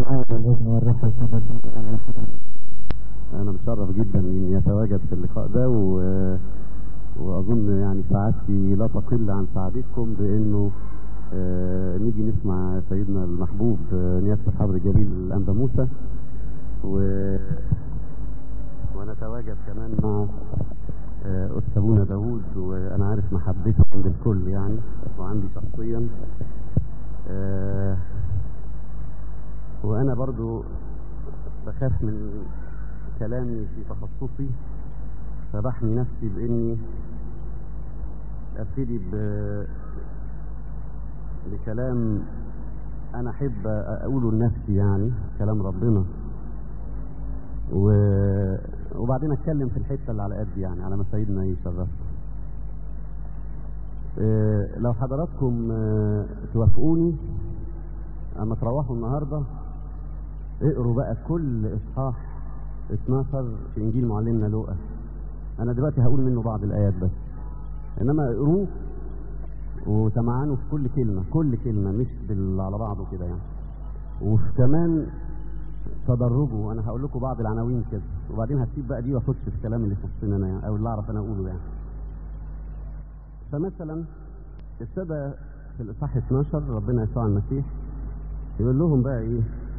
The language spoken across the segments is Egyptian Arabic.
الآب والابن والروح القدس من واحد انا مشرف جدا اني اتواجد في اللقاء ده و... واظن يعني سعادتي لا تقل عن سعادتكم بانه آه، نيجي نسمع سيدنا المحبوب آه، نيافه الحضر الجليل الانبا موسى و... ونتواجد كمان مع آه، أستاذ أبونا داوود وأنا عارف محبته عند الكل يعني وعندي شخصيا آه، وأنا برضو بخاف من كلامي في تخصصي فبحمي نفسي بإني أبتدي ب... بكلام أنا أحب أقوله لنفسي يعني كلام ربنا و... وبعدين اتكلم في الحته اللي على قد يعني على ما سيدنا يشرفنا إيه لو حضراتكم آه، توافقوني اما تروحوا النهارده اقروا بقى كل اصحاح 12 في انجيل معلمنا لوقا انا دلوقتي هقول منه بعض الايات بس انما اقروه وتمعنوا في كل كلمه كل كلمه مش بال على بعضه كده يعني وكمان تدرجوا انا هقول لكم بعض العناوين كده وبعدين هسيب بقى دي واخش في الكلام اللي يخصني انا يعني او اللي اعرف انا اقوله يعني فمثلا ابتدى في الاصحاح 12 ربنا يسوع المسيح يقول لهم بقى ايه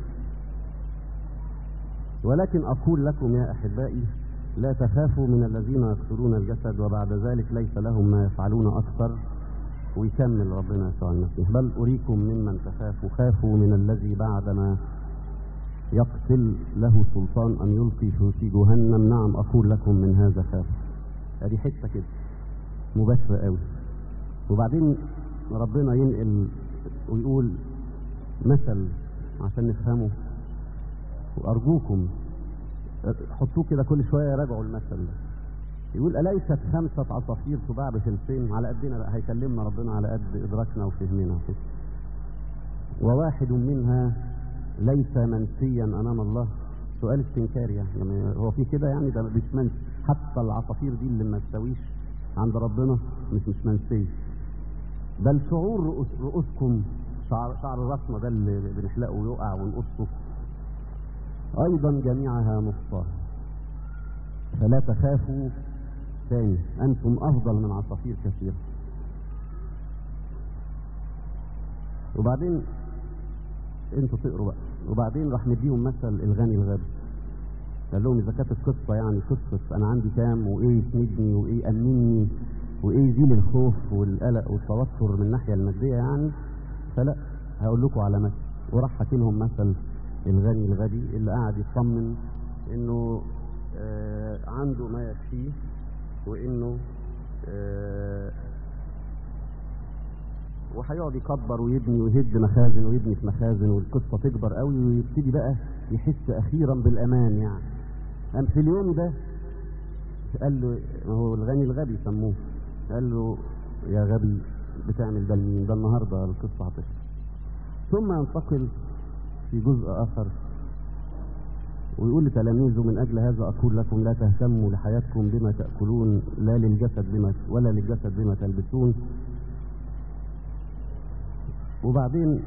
ولكن اقول لكم يا احبائي لا تخافوا من الذين يقتلون الجسد وبعد ذلك ليس لهم ما يفعلون اكثر ويكمل ربنا يسوع المسيح بل اريكم ممن تخافوا خافوا من الذي بعدما يقتل له سلطان أن يلقي في جهنم نعم أقول لكم من هذا خاف ادي حتة كده مباشرة قوي وبعدين ربنا ينقل ويقول مثل عشان نفهمه وأرجوكم حطوه كده كل شوية راجعوا المثل ده يقول أليست خمسة عصافير تباع بفلسين على قدنا بقى هيكلمنا ربنا على قد إدراكنا وفهمنا وواحد منها ليس منسيا امام الله سؤال استنكاري يعني هو في كده يعني ده مش منسي حتى العصافير دي اللي ما تساويش عند ربنا مش مش منسيه بل شعور رؤوس رؤوسكم شعر شعر راسنا ده اللي بنحلقه ويقع ونقصه ايضا جميعها مخطاه فلا تخافوا ثاني انتم افضل من عصافير كثيره وبعدين انتوا تقروا بقى وبعدين راح مديهم مثل الغني الغبي قال لهم اذا كانت القصه يعني قصه انا عندي كام وايه يسندني وايه يامنني وايه يزيل الخوف والقلق والتوتر من الناحيه الماديه يعني فلا هقول لكم على مثل وراح حكي لهم مثل الغني الغبي اللي قاعد يطمن انه آه عنده ما يكفيه وانه آه وهيقعد يكبر ويبني ويهد مخازن ويبني في مخازن والقصه تكبر قوي ويبتدي بقى يحس اخيرا بالامان يعني قام في اليوم ده قال له ما هو الغني الغبي سموه قال له يا غبي بتعمل ده لمين ده النهارده القصه هتخلص ثم ينتقل في جزء اخر ويقول لتلاميذه من اجل هذا اقول لكم لا تهتموا لحياتكم بما تاكلون لا للجسد بما ولا للجسد بما تلبسون وبعدين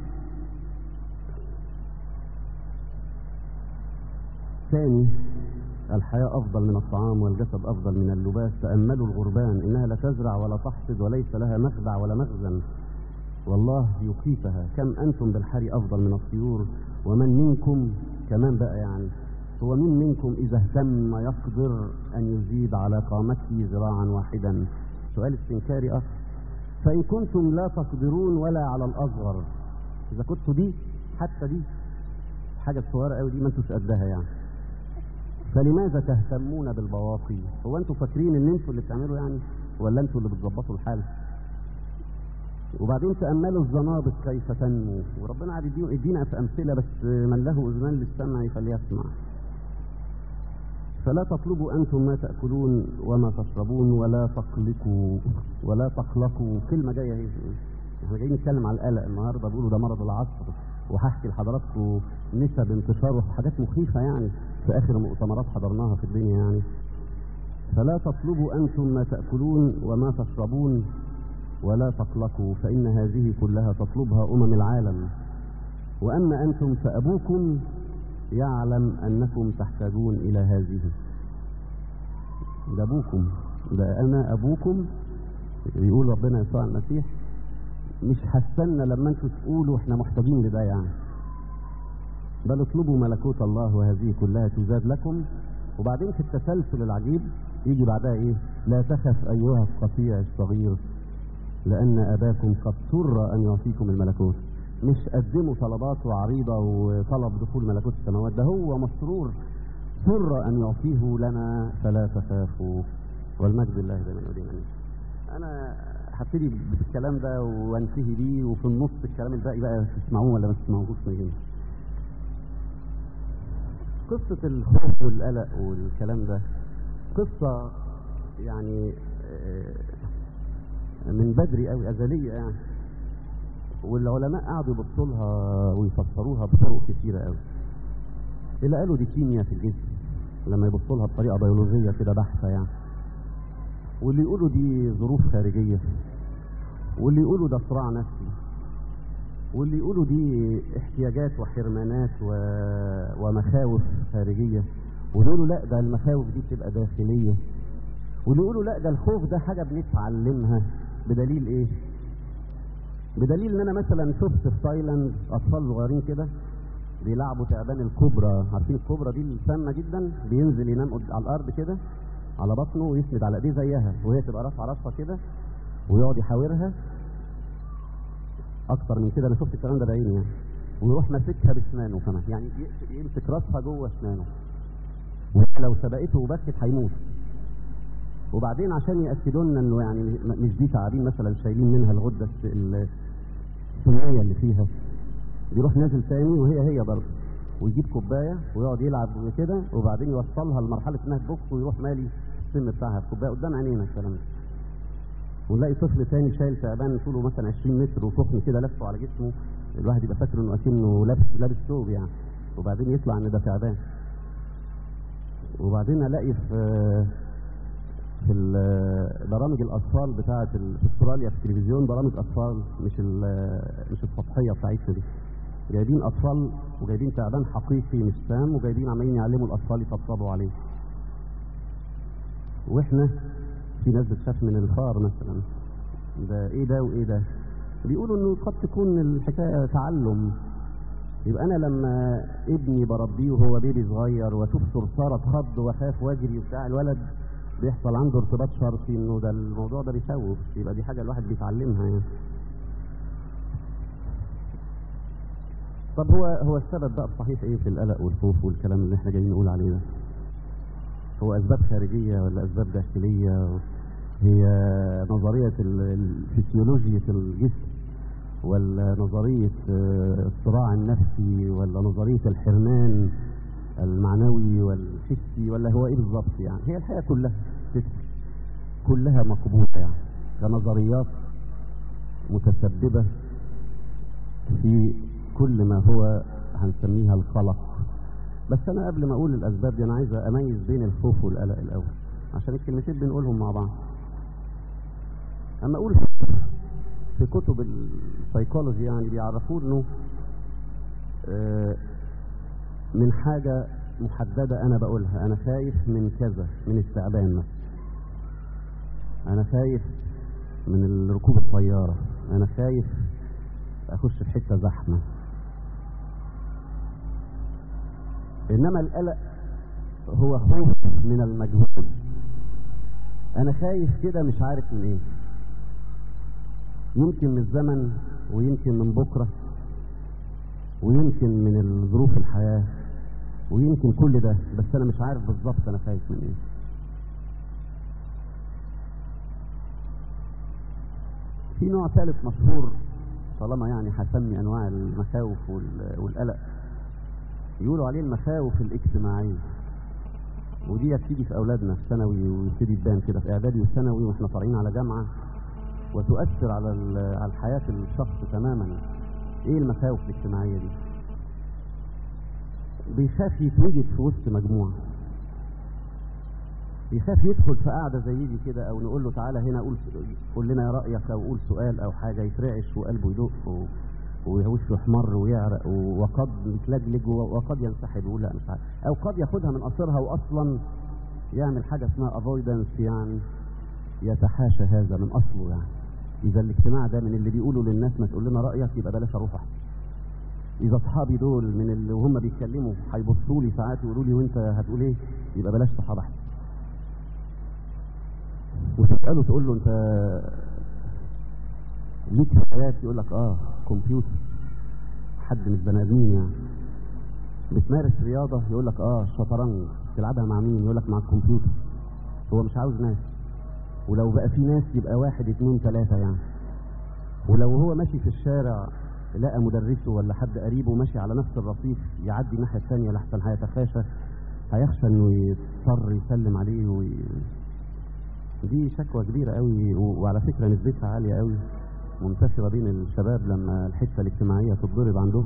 ثاني الحياة أفضل من الطعام والجسد أفضل من اللباس تأملوا الغربان إنها لا تزرع ولا تحصد وليس لها مخدع ولا مخزن والله يقيتها كم أنتم بالحري أفضل من الطيور ومن منكم كمان بقى يعني هو من منكم إذا اهتم يقدر أن يزيد على قامته ذراعا واحدا سؤال استنكاري أخر فإن كنتم لا تقدرون ولا على الأصغر إذا كنتوا دي حتى دي حاجة صغيرة قوي دي ما انتوش قدها يعني فلماذا تهتمون بالبواقي هو انتوا فاكرين ان انتوا اللي بتعملوا يعني ولا انتوا اللي بتظبطوا الحال وبعدين تأملوا الزنابق كيف تنمو وربنا قاعد يدينا في أمثلة بس من له أذنان للسمع فليسمع فلا تطلبوا أنتم ما تأكلون وما تشربون ولا تقلقوا ولا تقلقوا كلمة جاية اهي احنا جايين نتكلم على القلق النهارده بيقولوا ده مرض العصر وهحكي لحضراتكم نسب انتشاره حاجات مخيفة يعني في آخر مؤتمرات حضرناها في الدنيا يعني فلا تطلبوا أنتم ما تأكلون وما تشربون ولا تقلقوا فإن هذه كلها تطلبها أمم العالم وأما أنتم فأبوكم يعلم أنكم تحتاجون إلى هذه ده أبوكم ده أنا أبوكم يقول ربنا يسوع المسيح مش هستنى لما انتوا تقولوا احنا محتاجين لده يعني بل اطلبوا ملكوت الله وهذه كلها تزاد لكم وبعدين في التسلسل العجيب يجي بعدها ايه لا تخف ايها القطيع الصغير لان اباكم قد سر ان يعطيكم الملكوت مش قدموا طلبات وعريضه وطلب دخول ملكوت السماوات ده هو مسرور سر ان يعطيه لنا فلا تخافوا والمجد لله دائما وديما انا هبتدي بالكلام ده وانتهي بيه وفي النص الكلام الباقي بقى تسمعوه ولا ما تسمعوهوش ما يهمش قصة الخوف والقلق والكلام ده قصة يعني من بدري قوي أزلية يعني والعلماء قعدوا يبصوا لها ويفسروها بطرق كتيرة قوي اللي قالوا دي كيمياء في الجسم لما يبصوا لها بطريقة بيولوجية كده بحثة يعني واللي يقولوا دي ظروف خارجية واللي يقولوا ده صراع نفسي واللي يقولوا دي احتياجات وحرمانات و... ومخاوف خارجية واللي يقولوا لا ده المخاوف دي بتبقى داخلية واللي يقولوا لا ده الخوف ده حاجة بنتعلمها بدليل ايه بدليل ان انا مثلا شفت في تايلاند اطفال صغيرين كده بيلعبوا تعبان الكوبرا عارفين الكوبرا دي السامة جدا بينزل ينام على الارض كده على بطنه ويسند على ايديه زيها وهي تبقى رافعه راسها كده ويقعد يحاورها اكتر من كده انا شفت الكلام ده بعيني يعني ويروح ماسكها باسنانه كمان يعني يمسك راسها جوه اسنانه ولو سبقته وبكت هيموت وبعدين عشان ياكدوا لنا انه يعني مش دي تعابين مثلا شايلين منها الغده السميه اللي فيها بيروح نازل تاني وهي هي برضه ويجيب كوبايه ويقعد يلعب كده وبعدين يوصلها لمرحله انها تبك ويروح مالي السم بتاعها في كوبايه قدام عينينا الكلام ده ونلاقي طفل تاني شايل تعبان طوله مثلا 20 متر وسخن كده لفه على جسمه الواحد يبقى فاكر انه اكنه لابس لابس ثوب يعني وبعدين يطلع ان ده تعبان وبعدين الاقي في في برامج الاطفال بتاعه في استراليا في التلفزيون برامج اطفال مش مش السطحيه بتاعتنا دي جايبين اطفال وجايبين تعبان حقيقي مش سام وجايبين عمالين يعلموا الاطفال يطبطبوا عليه واحنا في ناس بتخاف من الفار مثلا ده ايه ده وايه ده بيقولوا انه قد تكون الحكايه تعلم يبقى انا لما ابني بربيه وهو بيبي صغير واشوف صرصاره تخض واخاف واجري وبتاع الولد بيحصل عنده ارتباط شرطي انه ده الموضوع ده بيخوف يبقى دي حاجه الواحد بيتعلمها يعني طب هو هو السبب بقى الصحيح ايه في القلق والخوف والكلام اللي احنا جايين نقول عليه ده هو اسباب خارجيه ولا اسباب داخليه هي نظريه الفسيولوجيه الجسم ولا نظريه الصراع النفسي ولا نظريه الحرمان المعنوي والحسي ولا هو ايه بالظبط يعني هي الحياه كلها كلها مقبوله يعني كنظريات متسببه في كل ما هو هنسميها القلق بس انا قبل ما اقول الاسباب دي انا عايز اميز بين الخوف والقلق الاول عشان الكلمتين بنقولهم مع بعض اما اقول في كتب السيكولوجي يعني بيعرفوا انه من حاجة محددة انا بقولها انا خايف من كذا من التعبان مثلا انا خايف من ركوب الطيارة انا خايف اخش في حتة زحمة انما القلق هو خوف من المجهول انا خايف كده مش عارف من ايه يمكن من الزمن ويمكن من بكرة ويمكن من ظروف الحياة ويمكن كل ده بس انا مش عارف بالظبط انا خايف من ايه في نوع ثالث مشهور طالما يعني هسمي انواع المخاوف والقلق يقولوا عليه المخاوف الاجتماعيه ودي بتيجي في اولادنا في ثانوي ويبتدي تبان كده في اعدادي وثانوي واحنا طالعين على جامعه وتؤثر على على حياه الشخص تماما ايه المخاوف الاجتماعيه دي بيخاف يتوجد في وسط مجموعه بيخاف يدخل في قعده زي دي كده او نقول له تعالى هنا قول قول لنا رايك او قول سؤال او حاجه يترعش وقلبه يدق و... ووشه احمر ويعرق وقد يتلجلج وقد ينسحب ويقول لا مش عارف او قد ياخدها من قصرها واصلا يعمل حاجه اسمها افويدنس يعني يتحاشى هذا من اصله يعني اذا الاجتماع ده من اللي بيقولوا للناس ما تقول لنا رايك يبقى بلاش اروح أحسن. اذا اصحابي دول من اللي وهم بيتكلموا هيبصوا لي ساعات ويقولوا لي وانت هتقول ايه يبقى بلاش صحاب احسن وتساله تقول له انت ليك هوايات يقول لك اه كمبيوتر حد مش بني ادمين يعني بتمارس رياضه يقول لك اه شطرنج تلعبها مع مين يقول لك مع الكمبيوتر هو مش عاوز ناس ولو بقى في ناس يبقى واحد اتنين تلاته يعني ولو هو ماشي في الشارع لقى مدرسه ولا حد قريبه ماشي على نفس الرصيف يعدي الناحيه الثانيه لحسن هيتخاشى هيخشى انه يضطر يسلم عليه وي... دي شكوى كبيره قوي و- وعلى فكره نسبتها عاليه قوي منتشره بين الشباب لما الحته الاجتماعيه تتضرب عندهم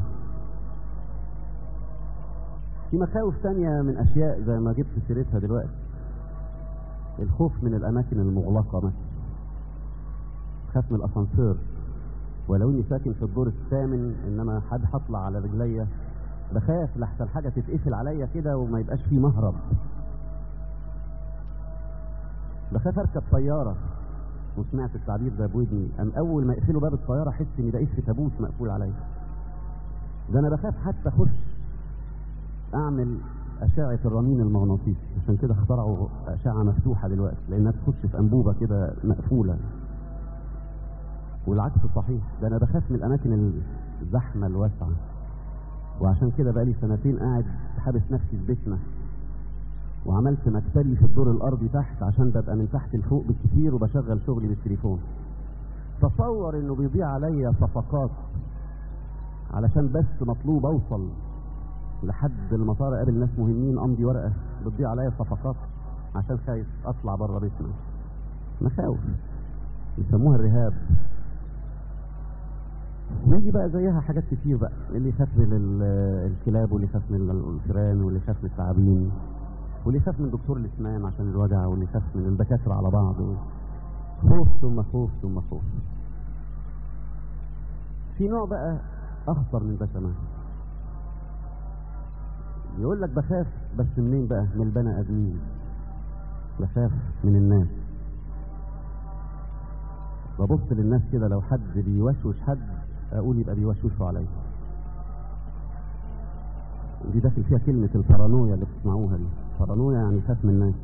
في مخاوف تانية من اشياء زي ما جبت سيرتها دلوقتي الخوف من الاماكن المغلقه مثلا خاف من الاسانسير ولو اني ساكن في الدور الثامن انما حد هطلع على رجليا بخاف لحسن حاجه تتقفل عليا كده وما يبقاش في مهرب بخاف اركب طياره وسمعت التعبير ده بودني ام اول ما يقفلوا باب الطياره احس ان ده قفل تابوت مقفول عليا ده انا بخاف حتى اخش اعمل اشعه الرنين المغناطيسي عشان كده اخترعوا اشعه مفتوحه دلوقتي لانها تخش في انبوبه كده مقفوله والعكس صحيح ده انا بخاف من الاماكن الزحمه الواسعه وعشان كده بقالي سنتين قاعد حابس نفسي في بيتنا وعملت مكتبي في الدور الارضي تحت عشان ببقى من تحت لفوق بالكتير وبشغل شغلي بالتليفون تصور انه بيضيع عليا صفقات علشان بس مطلوب اوصل لحد المطار اقابل ناس مهمين امضي ورقه بتضيع عليا صفقات عشان خايف اطلع بره بيتنا مخاوف يسموها الرهاب ويجي بقى زيها حاجات كتير بقى اللي يخاف من ال- الكلاب واللي يخاف من الفئران واللي يخاف من الثعابين واللي يخاف من دكتور الاسنان عشان الوجع واللي يخاف من الدكاتره على بعض خوف ثم خوف ثم خوف في نوع بقى اخطر من ده كمان يقول لك بخاف بس منين بقى من البني ادمين بخاف من الناس ببص للناس كده لو حد بيوشوش حد اقول يبقى بيوشوشوا عليا دي داخل فيها كلمة البارانويا اللي بتسمعوها دي بارانويا يعني خاف من الناس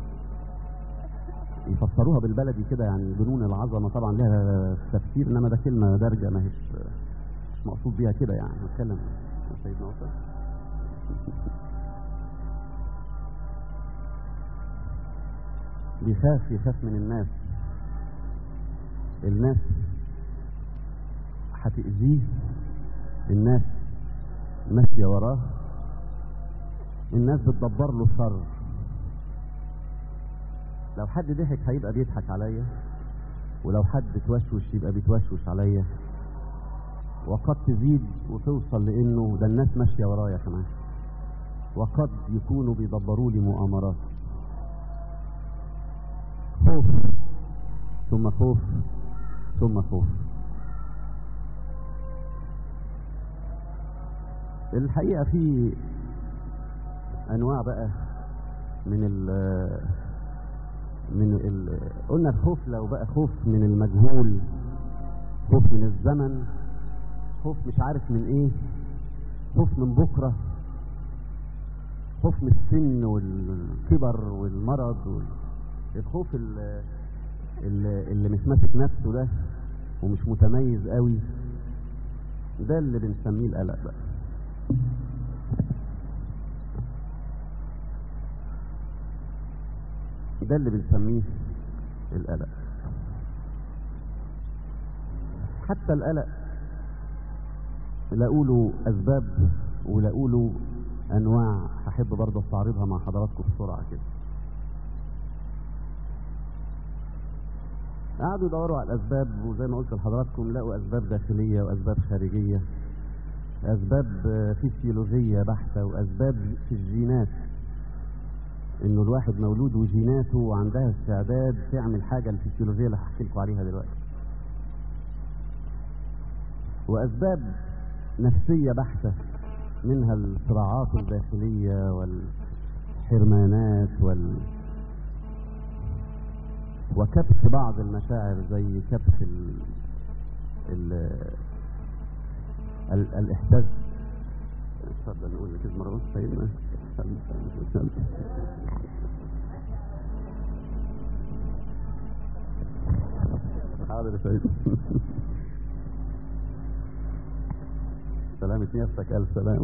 يفسروها بالبلدي كده يعني جنون العظمة طبعا لها تفسير انما ده كلمة دارجة ما هيش مش مقصود بيها كده يعني نتكلم عن سيدنا عثمان بيخاف يخاف من الناس الناس هتأذيه الناس ماشية وراه الناس بتدبر له شر لو حد ضحك هيبقى بيضحك عليا ولو حد توشوش يبقى بيتوشوش عليا وقد تزيد وتوصل لانه ده الناس ماشيه ورايا كمان وقد يكونوا بيدبروا لي مؤامرات خوف ثم خوف ثم خوف الحقيقة في أنواع بقى من ال من ال قلنا الخوف لو بقى خوف من المجهول خوف من الزمن خوف مش عارف من ايه خوف من بكرة خوف من السن والكبر والمرض وال... الخوف اللي, اللي مش ماسك نفسه ده ومش متميز قوي ده اللي بنسميه القلق بقى ده اللي بنسميه القلق حتى القلق لاقوا له اسباب ولاقوا له انواع هحب برضه استعرضها مع حضراتكم بسرعه كده قعدوا يدوروا على الاسباب وزي ما قلت لحضراتكم لقوا اسباب داخليه واسباب خارجيه اسباب فيسيولوجيه بحته واسباب في الجينات انه الواحد مولود وجيناته عندها استعداد تعمل حاجه الفسيولوجيه اللي هحكي لكم عليها دلوقتي وأسباب نفسية بحتة منها الصراعات الداخلية والحرمانات وال وكبت بعض المشاعر زي كبت ال... ال... ال... الإحساس اتفضل نقول كده مرة بس سيدنا حاضر يا سيد سلامة نفسك ألف سلام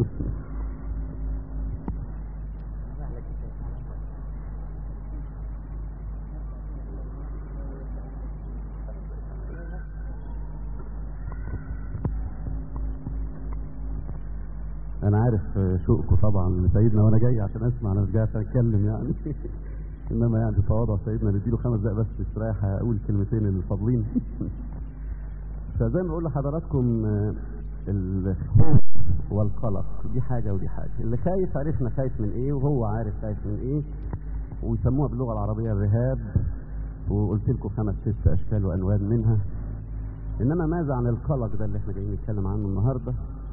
انا عارف شوقكم طبعا لسيدنا وانا جاي عشان اسمع انا مش جاي عشان اتكلم يعني انما يعني تواضع سيدنا نديله خمس دقايق بس استريح اقول كلمتين الفاضلين فزي ما بقول لحضراتكم آه، الخوف والقلق دي حاجه ودي حاجه اللي خايف عرفنا خايف من ايه وهو عارف خايف من ايه ويسموها باللغه العربيه الرهاب وقلت لكم خمس ست اشكال وانواع منها انما ماذا عن القلق ده اللي احنا جايين نتكلم عنه النهارده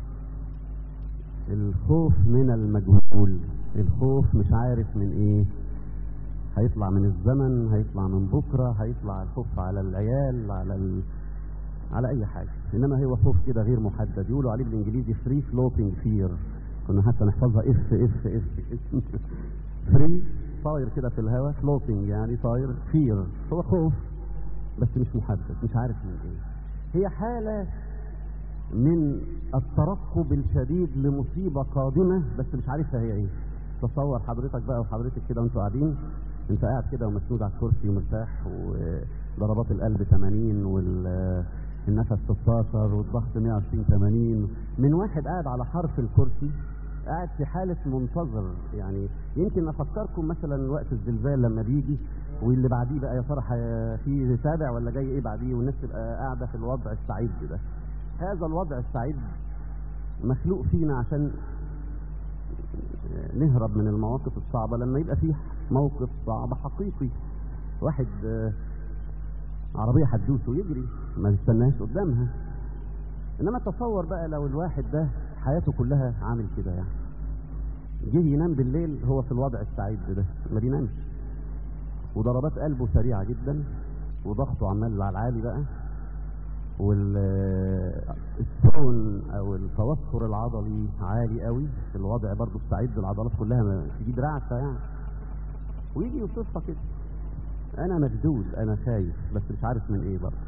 الخوف من المجهول الخوف مش عارف من ايه هيطلع من الزمن هيطلع من بكرة هيطلع الخوف على العيال على ال... على اي حاجة انما هو خوف كده غير محدد يقولوا عليه بالانجليزي فري فلوتنج فير كنا حتى نحفظها اف اف اف فري طاير كده في الهواء فلوتنج يعني طاير فير هو خوف بس مش محدد مش عارف من ايه هي حالة من الترقب الشديد لمصيبة قادمة بس مش عارفها هي ايه تصور حضرتك بقى وحضرتك كده وانتوا قاعدين انت قاعد كده ومسنود على الكرسي ومرتاح وضربات القلب 80 والنفس 16 والضغط 120 80 من واحد قاعد على حرف الكرسي قاعد في حالة منتظر يعني يمكن افكركم مثلا وقت الزلزال لما بيجي واللي بعديه بقى يا ترى ح- في تابع ولا جاي ايه بعديه والناس تبقى قاعدة في الوضع السعيد ده هذا الوضع السعيد مخلوق فينا عشان نهرب من المواقف الصعبة لما يبقى فيه موقف صعب حقيقي واحد آه، عربية هتدوسه يجري ما يستناش قدامها انما تصور بقى لو الواحد ده حياته كلها عامل كده يعني جه ينام بالليل هو في الوضع السعيد ده ما بينامش وضربات قلبه سريعة جدا وضغطه عمال على العالي بقى والسون او التوتر العضلي عالي قوي في الوضع برضه السعيد العضلات كلها ما- تجيب رعشه يعني ويجي يوصفها كده انا مشدود انا خايف بس مش عارف من ايه برضه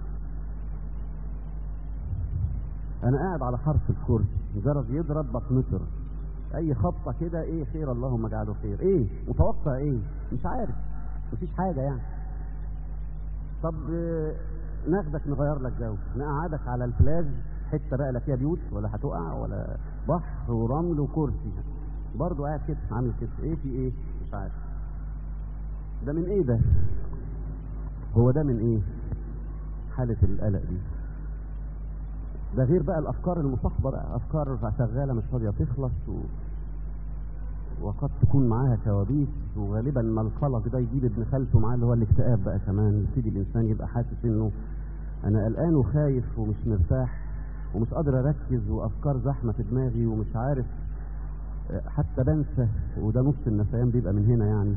انا قاعد على حرف الكرسي جرس يضرب بتنطر اي خبطه كده ايه خير اللهم اجعله خير ايه متوقع ايه مش عارف مفيش حاجه يعني طب آه، ناخدك نغير لك جو نقعدك على البلاج حته بقى لا فيها بيوت ولا هتقع ولا بحر ورمل وكرسي برضه قاعد كده عامل كده ايه في ايه مش عارف ده من ايه ده هو ده من ايه حالة القلق دي ده غير بقى الافكار المصاحبة بقى افكار شغالة مش راضية تخلص و... وقد تكون معاها كوابيس وغالبا ما القلق ده يجيب ابن خالته معاه اللي هو الاكتئاب بقى كمان يبتدي الانسان يبقى حاسس انه انا قلقان وخايف ومش مرتاح ومش قادر اركز وافكار زحمه في دماغي ومش عارف آه، حتى بنسى وده نص النسيان بيبقى من هنا يعني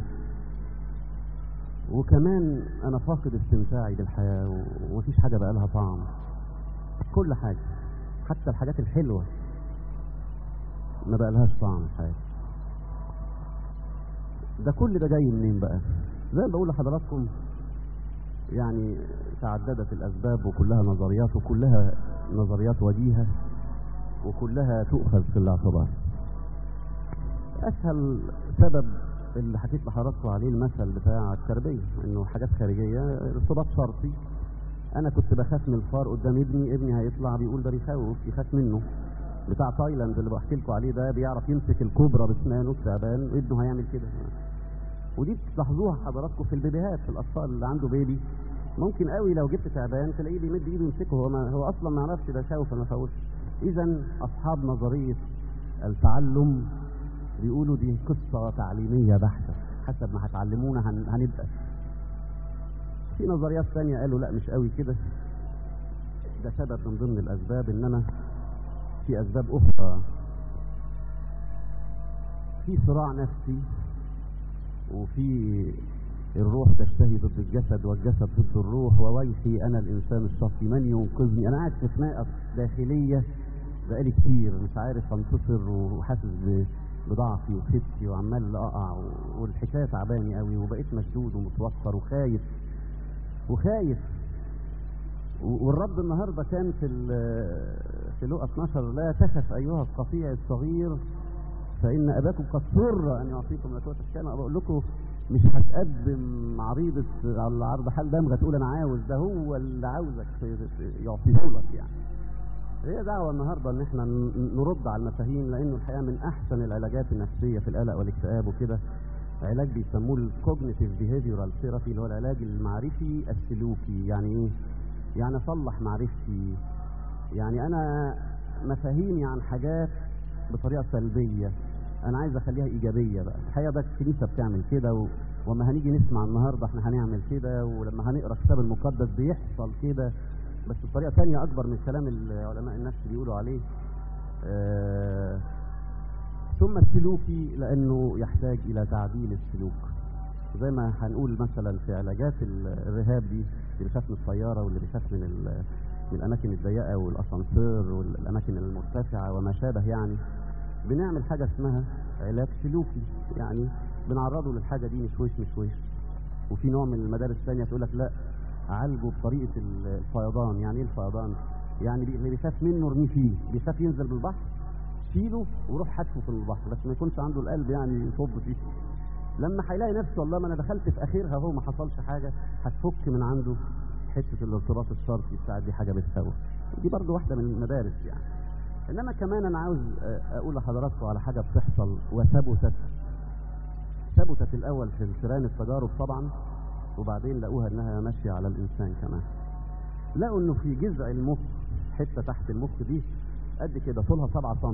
وكمان انا فاقد استمتاعي بالحياه و- ومفيش حاجه بقى لها طعم كل حاجه حتى الحاجات الحلوه ما بقى لهاش طعم الحياه ده كل ده جاي منين بقى زي ما بقول لحضراتكم يعني تعددت الاسباب وكلها نظريات وكلها نظريات وجيهه وكلها تؤخذ في الاعتبار اسهل سبب اللي حكيت لحضراتكم عليه المثل بتاع التربيه انه حاجات خارجيه ارتباط شرطي انا كنت بخاف من الفار قدام ابني ابني هيطلع بيقول ده بيخوف يخاف منه بتاع تايلاند اللي بحكي لكم عليه ده بيعرف يمسك الكوبرا باسنانه التعبان وابنه هيعمل كده ودي تلاحظوها حضراتكم في البيبيهات في الاطفال اللي عنده بيبي ممكن قوي لو جبت تعبان تلاقيه بيمد ايده يمسكه هو ما هو اصلا ما يعرفش ده خوف ولا ما خوفش اذا اصحاب نظريه التعلم بيقولوا دي قصه تعليميه بحته حسب ما هتعلمونا هن... هنبقى في نظريات ثانيه قالوا لا مش قوي كده ده سبب من ضمن الاسباب انما في اسباب اخرى في صراع نفسي وفي الروح تشتهي ضد الجسد والجسد ضد الروح وويحي انا الانسان الشقي من ينقذني انا قاعد في خناقه داخليه بقالي كتير مش عارف انتصر وحاسس ب- بضعفي وخفتي وعمال اقع و- والحكايه تعباني قوي وبقيت مشدود ومتوتر وخايف وخايف و- والرب النهارده كان في ال- في لقا 12 لا تخف ايها القطيع الصغير فان اباكم قد سر ان يعطيكم ملكوت السماء انا بقول لكم مش هتقدم عريضه على عرض حال دمغه تقول انا عاوز ده هو اللي عاوزك في- في- يعطيه لك يعني هي دعوة النهاردة ان احنا ن- نرد على المفاهيم لانه الحقيقة من احسن العلاجات النفسية في القلق والاكتئاب وكده علاج بيسموه الكوجنيتيف بيهيفيورال ثيرابي اللي هو العلاج المعرفي السلوكي يعني ايه؟ يعني اصلح معرفتي يعني انا مفاهيمي عن حاجات بطريقة سلبية انا عايز اخليها ايجابية بقى الحقيقة بقى الكنيسة بتعمل كده و... وما هنيجي نسمع النهاردة احنا هنعمل كده ولما هنقرا الكتاب المقدس بيحصل كده بس بطريقة تانية أكبر من كلام علماء النفس بيقولوا عليه آه ثم السلوكي لأنه يحتاج إلى تعديل السلوك زي ما هنقول مثلا في علاجات ال- الرهاب دي اللي بيخاف من الطيارة واللي بيخاف من, ال- من الأماكن الضيقة والأسانسير والأماكن المرتفعة وما شابه يعني بنعمل حاجة اسمها علاج سلوكي يعني بنعرضه للحاجة دي مشويش مشويش وفي نوع من المدارس الثانية تقول لك لا عالجه بطريقة الفيضان يعني ايه الفيضان يعني بي- اللي بيخاف منه ارميه فيه بيخاف ينزل بالبحر شيله وروح حدفه في البحر بس ما يكونش عنده القلب يعني يصب فيه لما هيلاقي نفسه والله ما انا دخلت في اخرها هو ما حصلش حاجة هتفك من عنده حتة الارتباط الشرطي بتاع دي حاجة بتخوف دي برضو واحدة من المدارس يعني انما كمان انا عاوز آه، اقول لحضراتكم على حاجة بتحصل وثبتت ثبتت الاول في الفيران التجارب طبعا وبعدين لقوها انها ماشيه على الانسان كمان لقوا انه في جذع المخ حته تحت المخ دي قد كده طولها 7 سم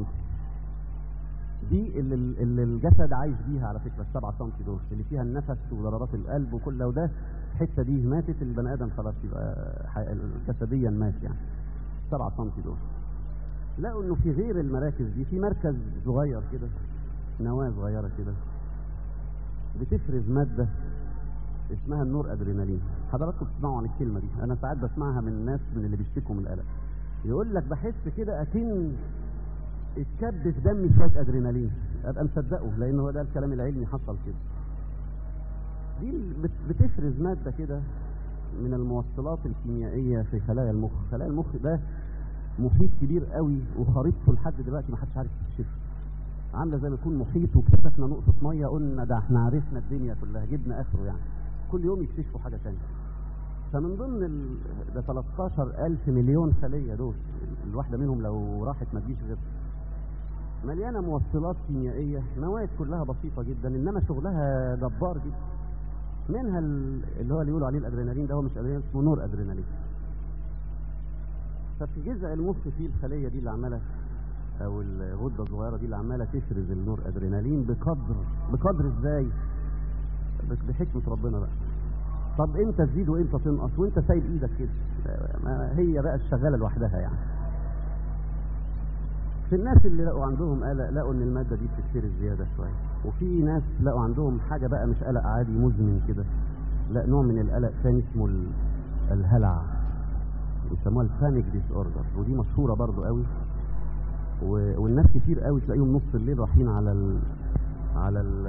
دي اللي, اللي الجسد عايش بيها على فكره السبعة سم دول اللي فيها النفس وضربات القلب وكل لو ده الحته دي ماتت البني ادم خلاص يبقى حي- جسديا مات يعني 7 سم دول لقوا انه في غير المراكز دي في مركز صغير كده نواه صغيره كده بتفرز ماده اسمها النور ادرينالين حضراتكم بتسمعوا عن الكلمه دي انا ساعات بسمعها من ناس من اللي بيشتكوا من القلق يقول لك بحس كده اكن اتكب في دمي شويه ادرينالين ابقى مصدقه لان هو ده الكلام العلمي حصل كده دي ال- بت- بتفرز ماده كده من الموصلات الكيميائيه في خلايا المخ خلايا المخ ده محيط كبير قوي وخريطته لحد دلوقتي ما حدش عارف يكتشفه عامله زي ما يكون محيط واكتشفنا نقطه ميه قلنا ده احنا عرفنا الدنيا كلها جبنا اخره يعني كل يوم يكتشفوا حاجه ثانيه فمن ضمن ال... ده 13000 مليون خليه دول الواحده منهم لو راحت ما تجيش غير مليانه موصلات كيميائيه مواد كلها بسيطه جدا انما شغلها جبار جدا منها ال- اللي هو اللي يقولوا عليه الادرينالين ده هو مش ادرينالين اسمه نور ادرينالين ففي جذع المخ فيه الخليه دي اللي عماله او الغده الصغيره دي اللي عماله تفرز النور ادرينالين بقدر بقدر ازاي بس بحكمه ربنا بقى طب امتى تزيد وامتى تنقص وانت سايب ايدك كده ما هي بقى الشغاله لوحدها يعني في الناس اللي لقوا عندهم قلق لقوا ان الماده دي بتتفرز زياده شويه وفي ناس لقوا عندهم حاجه بقى مش قلق عادي مزمن كده لا نوع من القلق ثاني اسمه ال- الهلع يسموها البانيك ديس اوردر ودي مشهوره برضو قوي و- والناس كتير قوي تلاقيهم نص الليل رايحين على ال على ال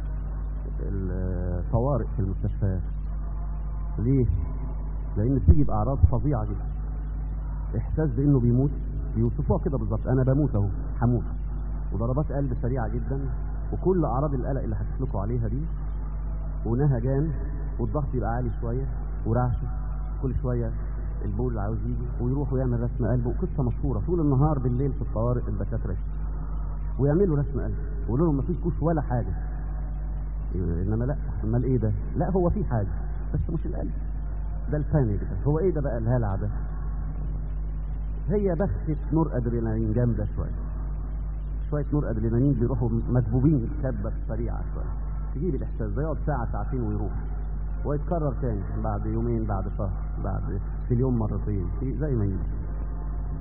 الطوارئ في المستشفيات ليه؟ لان بتيجي باعراض فظيعه جدا احساس بانه بيموت بيوصفوها كده بالظبط انا بموت اهو هموت وضربات قلب سريعه جدا وكل اعراض القلق اللي حكيت لكم عليها دي ونهجان والضغط يبقى عالي شويه ورعشه كل شويه البول عاوز يجي ويروح ويعمل رسم قلب وقصه مشهوره طول النهار بالليل في الطوارئ الدكاتره ويعملوا رسم قلب ويقولوا لهم مفيش كوش ولا حاجه انما لا امال ايه ده لا هو في حاجه بس مش القلب ده البانيك ده هو ايه ده بقى الهلع ده هي بخة نور ادرينالين جامده شويه شويه نور ادرينالين بيروحوا مسبوبين كبه سريعه شويه تجيب الاحساس ده يقعد ساعه ساعتين ويروح ويتكرر تاني بعد يومين بعد شهر بعد في اليوم مرتين في زي ما يجي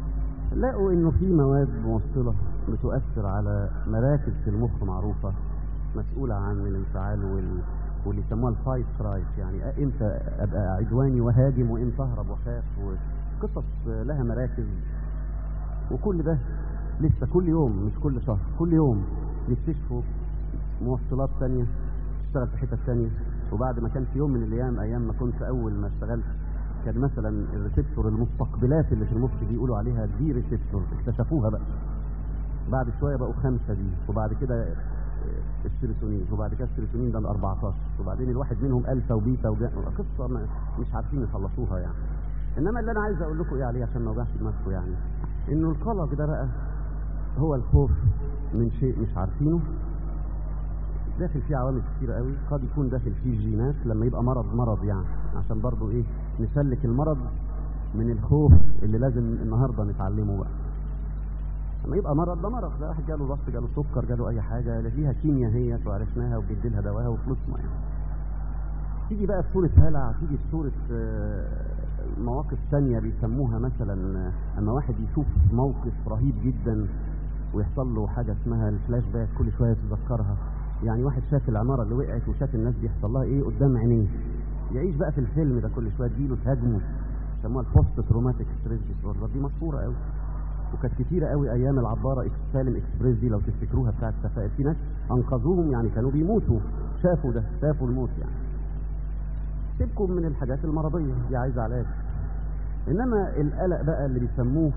لقوا انه في مواد موصلة بتؤثر على مراكز في المخ معروفة مسؤولة عن الانفعال وال... واللي يسموها الفايت رايت يعني امتى ابقى عدواني وهاجم وامتى اهرب واخاف وقصص لها مراكز وكل ده لسه كل يوم مش كل شهر كل يوم يكتشفوا موصلات تانية تشتغل في حتة تانية وبعد ما كان في يوم من الايام ايام ما كنت اول ما اشتغلت كان مثلا الريسبتور المستقبلات اللي في المخ دي يقولوا عليها دي ريسبتور اكتشفوها بقى بعد شويه بقوا خمسه دي وبعد كده السيروتونين وبعد كده السيروتونين ده ال 14 وبعدين الواحد منهم الفا وبيتا وجا قصه ما مش عارفين يخلصوها يعني انما اللي انا عايز اقول لكم ايه عليه عشان ما اوجعش دماغكم يعني انه القلق ده بقى هو الخوف من شيء مش عارفينه داخل فيه عوامل كتير قوي قد يكون داخل فيه جينات لما يبقى مرض مرض يعني عشان برضو ايه نسلك المرض من الخوف اللي لازم النهارده نتعلمه بقى لما يبقى مرض ده مرض ده واحد جاله ضغط جاله سكر جاله اي حاجه ليها كيمياء هي وعرفناها وبيدي لها دواها وخلصنا يعني تيجي بقى في صوره هلع تيجي في صوره مواقف ثانيه بيسموها مثلا اما واحد يشوف موقف رهيب جدا ويحصل له حاجه اسمها الفلاش باك كل شويه يتذكرها يعني واحد شاف العماره اللي وقعت وشاف الناس بيحصل لها ايه قدام عينيه يعيش بقى في الفيلم ده كل شويه تجيله تهاجمه يسموها البوست تروماتيك ستريس ديسوردر دي مشهوره قوي وكانت كتيرة قوي ايام العبارة سالم اكسبريس دي لو تفتكروها بتاعت سفائر في ناس انقذوهم يعني كانوا بيموتوا شافوا ده شافوا الموت يعني سيبكم من الحاجات المرضية دي عايزة علاج انما القلق بقى اللي بيسموه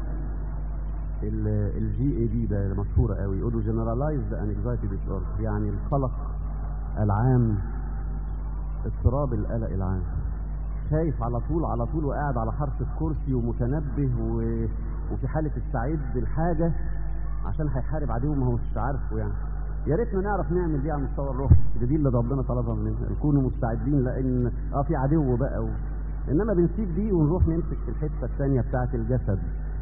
الجي اي دي ده مشهورة قوي يقولوا جنرالايزد انكزايتي ديسوردر يعني القلق العام اضطراب القلق العام خايف على طول على طول وقاعد على حرف الكرسي ومتنبه و... وفي حالة استعد الحاجة عشان هيحارب عدو ما هوش عارفه يعني يا ريتنا نعرف نعمل دي على المستوى الروحي دي, دي اللي ربنا طلبها مننا نكونوا مستعدين لان اه في عدو بقى و... انما بنسيب دي ونروح نمسك في الحته الثانيه بتاعه الجسد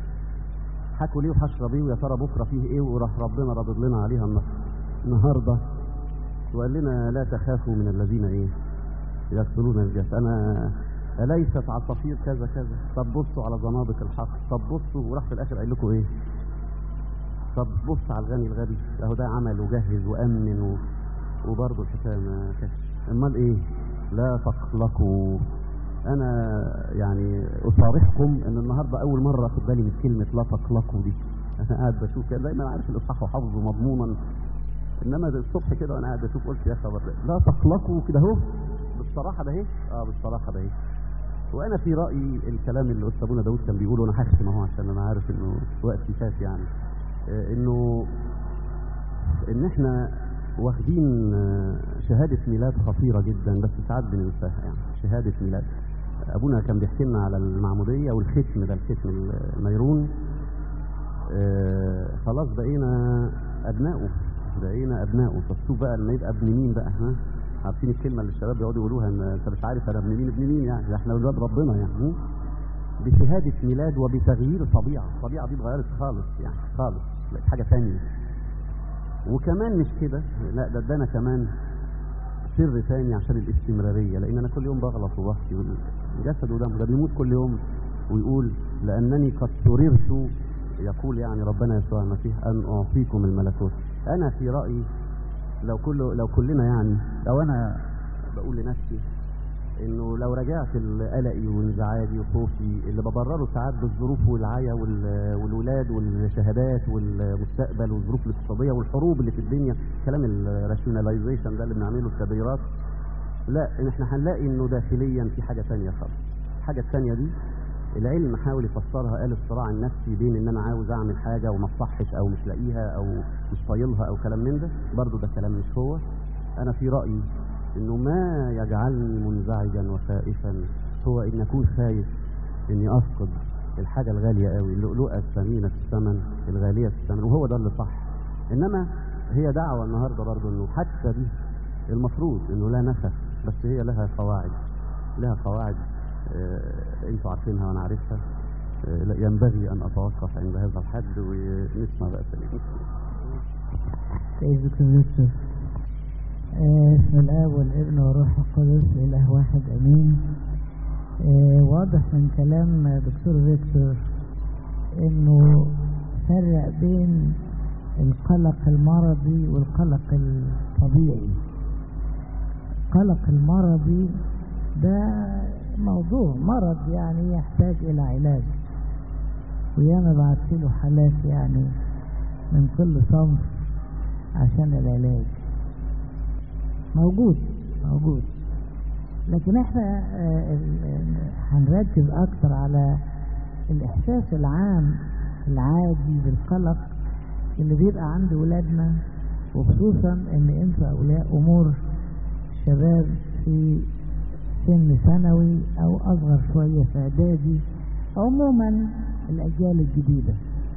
هاكل ايه وهشرب ايه ويا ترى بكره فيه ايه وراح ربنا رابط لنا عليها النهارده وقال لنا لا تخافوا من الذين ايه يقتلون الجسد انا أليست عصافير كذا كذا طب بصوا على زنابق الحق طب بصوا وراح في الآخر قال لكم إيه طب بص على الغني الغبي اهو ده عمل وجهز وأمن و... وبرضه الحكاية ما كانش أمال إيه لا تقلقوا أنا يعني أصارحكم إن النهاردة أول مرة أخد بالي من كلمة لا تقلقوا دي أنا قاعد بشوف كده دايما عارف الإصحاح وحافظه مضمونا إنما الصبح كده وأنا قاعد بشوف قلت يا خبر لا تقلقوا كده أهو بالصراحة ده إيه؟ آه بالصراحة ده إيه؟ وانا في رايي الكلام اللي استاذ ابونا داود كان بيقوله انا هختم اهو عشان انا عارف انه وقتي فات يعني آه انه ان احنا واخدين شهادة ميلاد خطيرة جدا بس ساعات بننساها يعني شهادة ميلاد ابونا كان بيحكي لنا على المعمودية والختم ده الختم الميرون آه خلاص بقينا ابنائه بقينا ابنائه فالسوق بقى لما يبقى ابن مين بقى ها عارفين الكلمه اللي الشباب بيقعدوا يقولوها ان انت مش عارف انا ابن مين ابن مين يعني احنا اولاد ربنا يعني بشهاده ميلاد وبتغيير طبيعه الطبيعه دي اتغيرت خالص يعني خالص بقت حاجه ثانيه وكمان مش كده لا ده ادانا كمان سر ثاني عشان الاستمراريه لان انا كل يوم بغلط وبحكي جسد ودم ده بيموت كل يوم ويقول لانني قد سررت يقول يعني ربنا يسوع المسيح ان اعطيكم الملكوت انا في رايي لو كل لو كلنا يعني لو انا بقول لنفسي انه لو رجعت قلقي وانزعاجي وخوفي اللي ببرره ساعات بالظروف والعيا والولاد والشهادات والمستقبل والظروف الاقتصاديه والحروب اللي في الدنيا كلام الراشوناليزيشن ده اللي بنعمله التبريرات لا احنا هنلاقي انه داخليا في حاجه ثانيه خالص الحاجه الثانيه دي العلم حاول يفسرها قال الصراع النفسي بين ان انا عاوز اعمل حاجه وما تصحش او مش لاقيها او مش طايلها او كلام من ده برضه ده كلام مش هو انا في رايي انه ما يجعلني منزعجا وخائفا هو ان اكون خايف اني افقد الحاجه الغاليه قوي اللؤلؤه الثمينه الثمن الغاليه الثمن وهو ده اللي صح انما هي دعوه النهارده برضه انه حتى دي المفروض انه لا نخف بس هي لها قواعد لها قواعد آه انتوا عارفينها وانا عارفها آه ينبغي ان اتوقف عند هذا الحد ونسمع بقى سليم سيد دكتور يوسف اسم الاب والابن والروح القدس اله واحد امين آه واضح من كلام دكتور فيكتور انه فرق بين القلق المرضي والقلق الطبيعي القلق المرضي ده موضوع مرض يعني يحتاج الى علاج وياما بعت له حالات يعني من كل صنف عشان العلاج موجود موجود لكن احنا هنركز اكتر على الاحساس العام العادي بالقلق اللي بيبقى عند ولادنا وخصوصا ان انتوا اولياء امور شباب في سن ثانوي او اصغر شوية في اعدادي عموما الاجيال الجديدة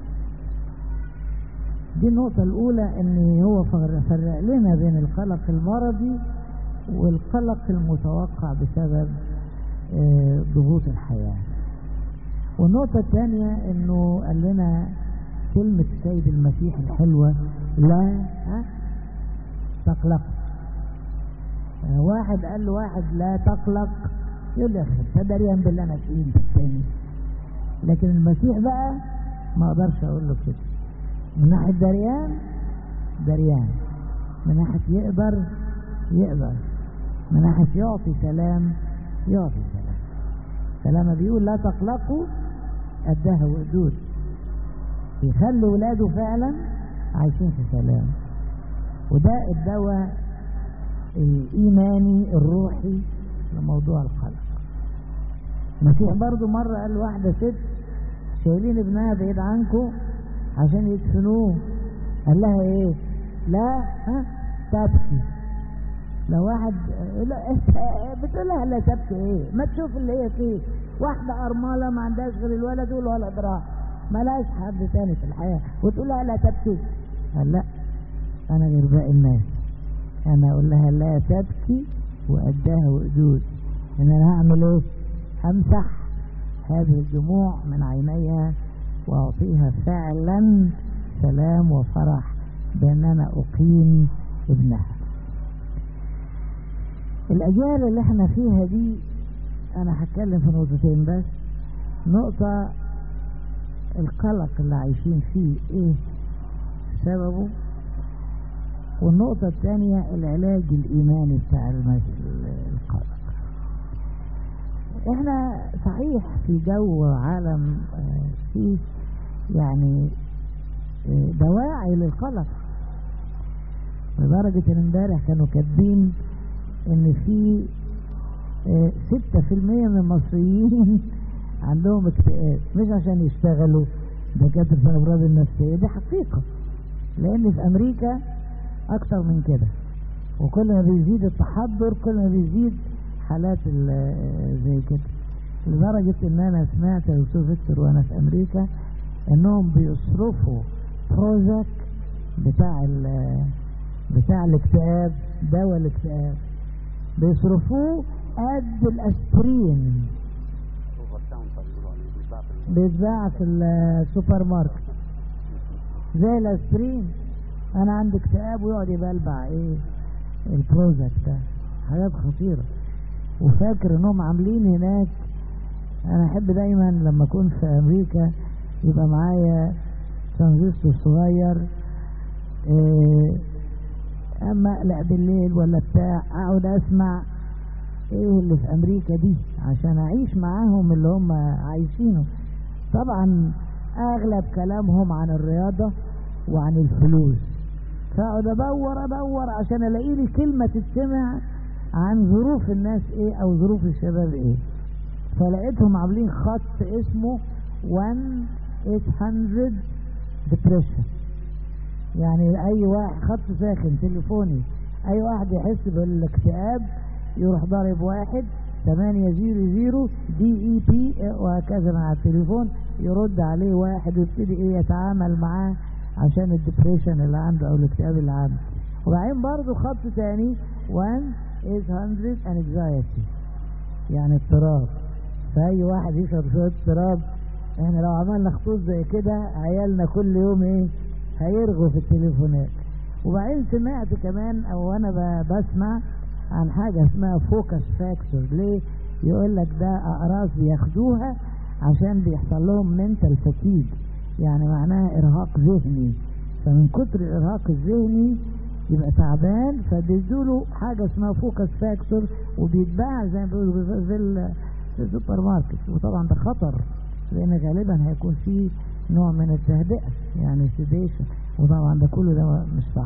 دي النقطة الاولى ان هو فرق لنا بين القلق المرضي والقلق المتوقع بسبب ضغوط الحياة والنقطة الثانية انه قال لنا كلمة السيد المسيح الحلوة لا تقلق واحد قال له واحد لا تقلق يقول يا اخي دريان باللي انا فيه انت الثاني لكن المسيح بقى ما اقدرش اقول له كده من ناحية دريان دريان من ناحية يقدر يقدر من ناحية يعطي سلام يعطي سلام فلما بيقول لا تقلقوا قدها وقدود يخلي ولاده فعلا عايشين في سلام وده الدواء الايماني الروحي لموضوع القلق المسيح برضو مرة قال واحدة ست شايلين ابنها بعيد عنكم عشان يدفنوه قال لها ايه لا ها تبكي لو واحد لا بتقول لها لا تبكي ايه ما تشوف اللي هي فيه واحدة أرملة ما عندهاش غير الولد والولد راح ملاش حد تاني في الحياة وتقول لها لا تبكي قال لا أنا غير باقي الناس أنا أقول لها لا تبكي وأداها وقدود إن أنا هعمل إيه؟ همسح هذه الدموع من عينيها وأعطيها فعلا سلام وفرح بأن أنا أقيم ابنها الأجيال اللي احنا فيها دي أنا هتكلم في نقطتين بس نقطة القلق اللي عايشين فيه إيه سببه والنقطة الثانية العلاج الإيماني بتاع القلق احنا صحيح في جو عالم فيه يعني دواعي للقلق لدرجة ان امبارح كانوا كاتبين ان في ستة في المية من المصريين عندهم اكتئاب مش عشان يشتغلوا دكاترة في الامراض النفسية دي حقيقة لان في امريكا اكتر من كده وكل ما بيزيد التحضر كل ما بيزيد حالات زي كده لدرجة ان انا سمعت يا دكتور فيكتور وانا في امريكا انهم بيصرفوا بروزك بتاع بتاع الاكتئاب دواء الاكتئاب بيصرفوه قد الاسبرين بيتباع في السوبر ماركت زي الاسبرين انا عندي اكتئاب ويقعد يبلبع ايه البروزك ده حاجات خطيرة وفاكر انهم عاملين هناك انا احب دايما لما اكون في امريكا يبقى معايا ترانزستور صغير إيه اما اقلق بالليل ولا بتاع اقعد اسمع ايه اللي في امريكا دي عشان اعيش معاهم اللي هم عايشينه طبعا اغلب كلامهم عن الرياضة وعن الفلوس فاقعد ادور ادور عشان الاقي لي كلمة تتسمع عن ظروف الناس ايه او ظروف الشباب ايه فلقيتهم عاملين خط اسمه 1-800 depression يعني اي واحد خط ساخن تليفوني اي واحد يحس بالاكتئاب يروح ضارب واحد ثمانية زيرو زيرو دي اي بي وهكذا مع التليفون يرد عليه واحد ويبتدي ايه يتعامل معاه عشان الدبريشن اللي عنده او الاكتئاب اللي عنده وبعدين برضه خط تاني 1 is 100 anxiety يعني اضطراب فأي واحد يشرب شوية اضطراب احنا لو عملنا خطوط زي كده عيالنا كل يوم ايه هيرغوا في التليفونات وبعدين سمعت كمان او انا بسمع عن حاجة اسمها فوكس فاكتور ليه يقول لك ده اقراص بياخدوها عشان بيحصل لهم منتال فتيج يعني معناها ارهاق ذهني فمن كتر الارهاق الذهني يبقى تعبان فبيدوله حاجة اسمها فوكس فاكتور وبيتباع زي ما بيقولوا في ال- في السوبر ماركت وطبعا ده خطر لان غالبا هيكون فيه نوع من التهدئة يعني سيديشن وطبعا ده كله ده مش صح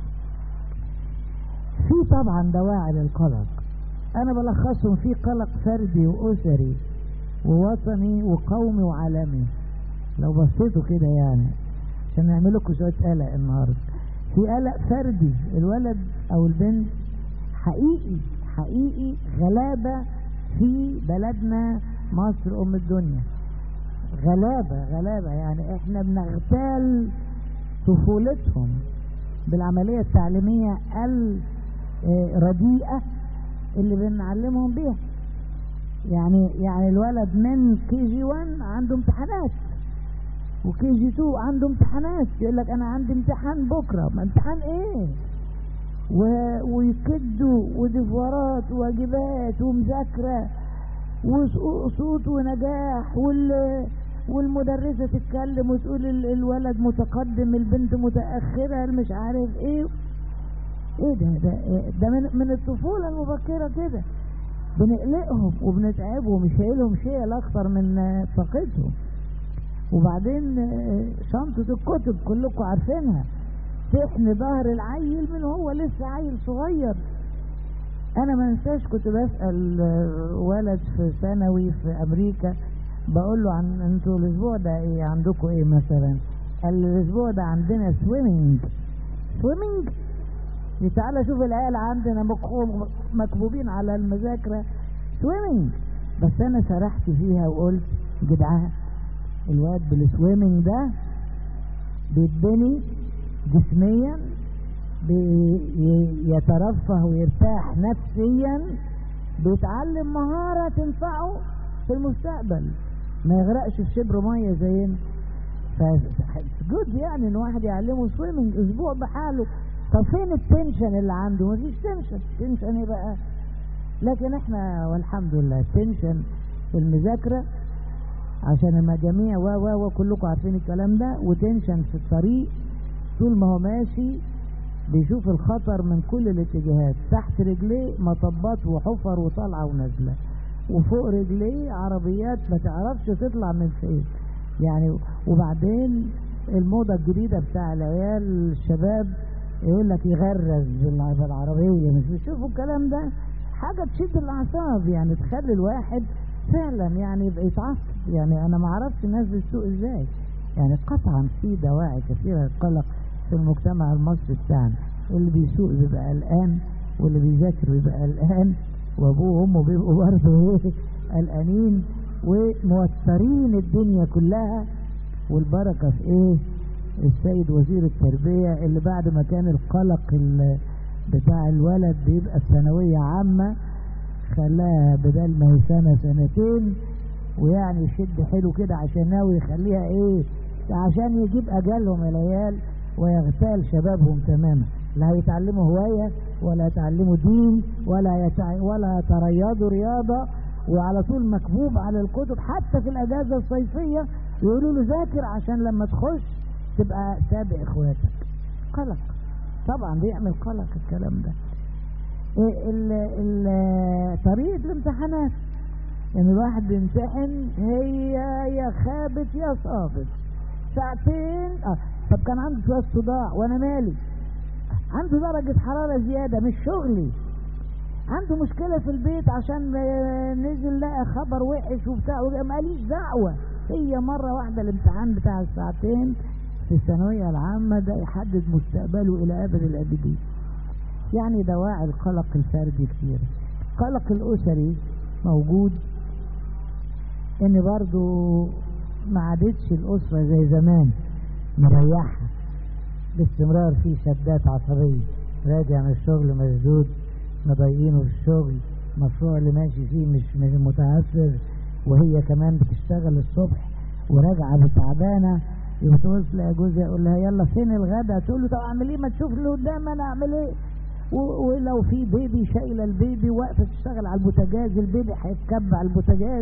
في طبعا دواعي للقلق انا بلخصهم في قلق فردي واسري ووطني وقومي وعالمي لو بصيتوا كده يعني عشان نعمل لكم شويه قلق النهارده في قلق فردي الولد او البنت حقيقي حقيقي غلابه في بلدنا مصر ام الدنيا غلابه غلابه يعني احنا بنغتال طفولتهم بالعمليه التعليميه الرديئه اللي بنعلمهم بيها يعني يعني الولد من كي جي 1 عنده امتحانات وكي جي 2 عنده امتحانات يقول لك انا عندي امتحان بكره ما امتحان ايه و... ويكدوا ودفورات وواجبات ومذاكره وصوت ونجاح وال... والمدرسه تتكلم وتقول ال- الولد متقدم البنت متاخره مش عارف ايه ايه ده ده, ده من, من الطفوله المبكره كده بنقلقهم وبنتعبهم مش شايلهم شيء اكتر من آه، طاقتهم وبعدين آه، شنطة الكتب كلكم عارفينها تحمي ظهر العيل من هو لسه عيل صغير انا ما انساش كنت بسأل آه، ولد في ثانوي في امريكا بقول له عن انتوا الاسبوع ده ايه عندكم ايه مثلا قال لي الاسبوع ده عندنا سويمنج سويمنج تعالى شوف العيال عندنا مكحوم- مكبوبين على المذاكرة سويمنج بس انا سرحت فيها وقلت جدعان الواد بالسويمنج ده بيتبني جسميا بيترفه ويرتاح نفسيا بيتعلم مهارة تنفعه في المستقبل ما يغرقش في شبر مية زينا جود يعني ان واحد يعلمه سويمنج اسبوع بحاله طب فين التنشن اللي عنده مفيش تنشن تنشن ايه بقى لكن احنا والحمد لله التنشن في المذاكرة عشان المجاميع و و و كلكم عارفين الكلام ده وتنشن في الطريق طول ما هو ماشي بيشوف الخطر من كل الاتجاهات تحت رجليه مطبات وحفر وطالعه ونازله وفوق رجليه عربيات ما تعرفش تطلع من فين يعني وبعدين الموضه الجديده بتاع العيال الشباب يقول لك يغرز بالع- بالعربيه مش بتشوفوا الكلام ده حاجه تشد الاعصاب يعني تخلي الواحد فعلا يعني يبقى يتعصب يعني انا ما اعرفش الناس بتسوق ازاي يعني قطعا في دواعي كثيره للقلق في المجتمع المصري بتاعنا اللي بيسوق بيبقى قلقان واللي بيذاكر بيبقى قلقان وابوه وامه بيبقوا برضه ايه قلقانين وموترين الدنيا كلها والبركه في ايه السيد وزير التربيه اللي بعد ما كان القلق ال- بتاع الولد بيبقى في ثانويه عامه خلاها بدل ما هي سنه سنتين ويعني يشد حلو كده عشان ناوي يخليها ايه عشان يجيب اجالهم العيال ويغتال شبابهم تماما لا هيتعلموا هوايه ولا يتعلموا دين ولا يتع... ولا يتريضوا رياضه وعلى طول مكبوب على الكتب حتى في الاجازه الصيفيه يقولوا له ذاكر عشان لما تخش تبقى سابق اخواتك قلق طبعا بيعمل قلق الكلام ده إيه ال... ال... طريقه الامتحانات ان الواحد بيمتحن هي يا خابت يا صافت ساعتين اه طب كان عنده شويه صداع وانا مالي عنده درجة حرارة زيادة مش شغلي عنده مشكلة في البيت عشان آه، نزل لقى خبر وحش وبتاع وجا- ماليش دعوة هي مرة واحدة الامتحان بتاع الساعتين في الثانوية العامة ده يحدد مستقبله إلى أبد الآبدين يعني دواعي القلق الفردي كتير القلق الأسري موجود ان برضو ما عادتش الاسرة زي زمان مريحة باستمرار في شدات عصبية راجع من الشغل مشدود مضايقينه في الشغل مشروع اللي ماشي فيه مش مش متأثر وهي كمان بتشتغل الصبح وراجعة تعبانة يبقى توصل يا جوزها يقول لها يلا فين الغدا تقول له طب اعمل ايه ما تشوف اللي قدام انا اعمل ايه و- ولو في بيبي شايله البيبي واقفه تشتغل على البوتاجاز البيبي هيتكب على البوتاجاز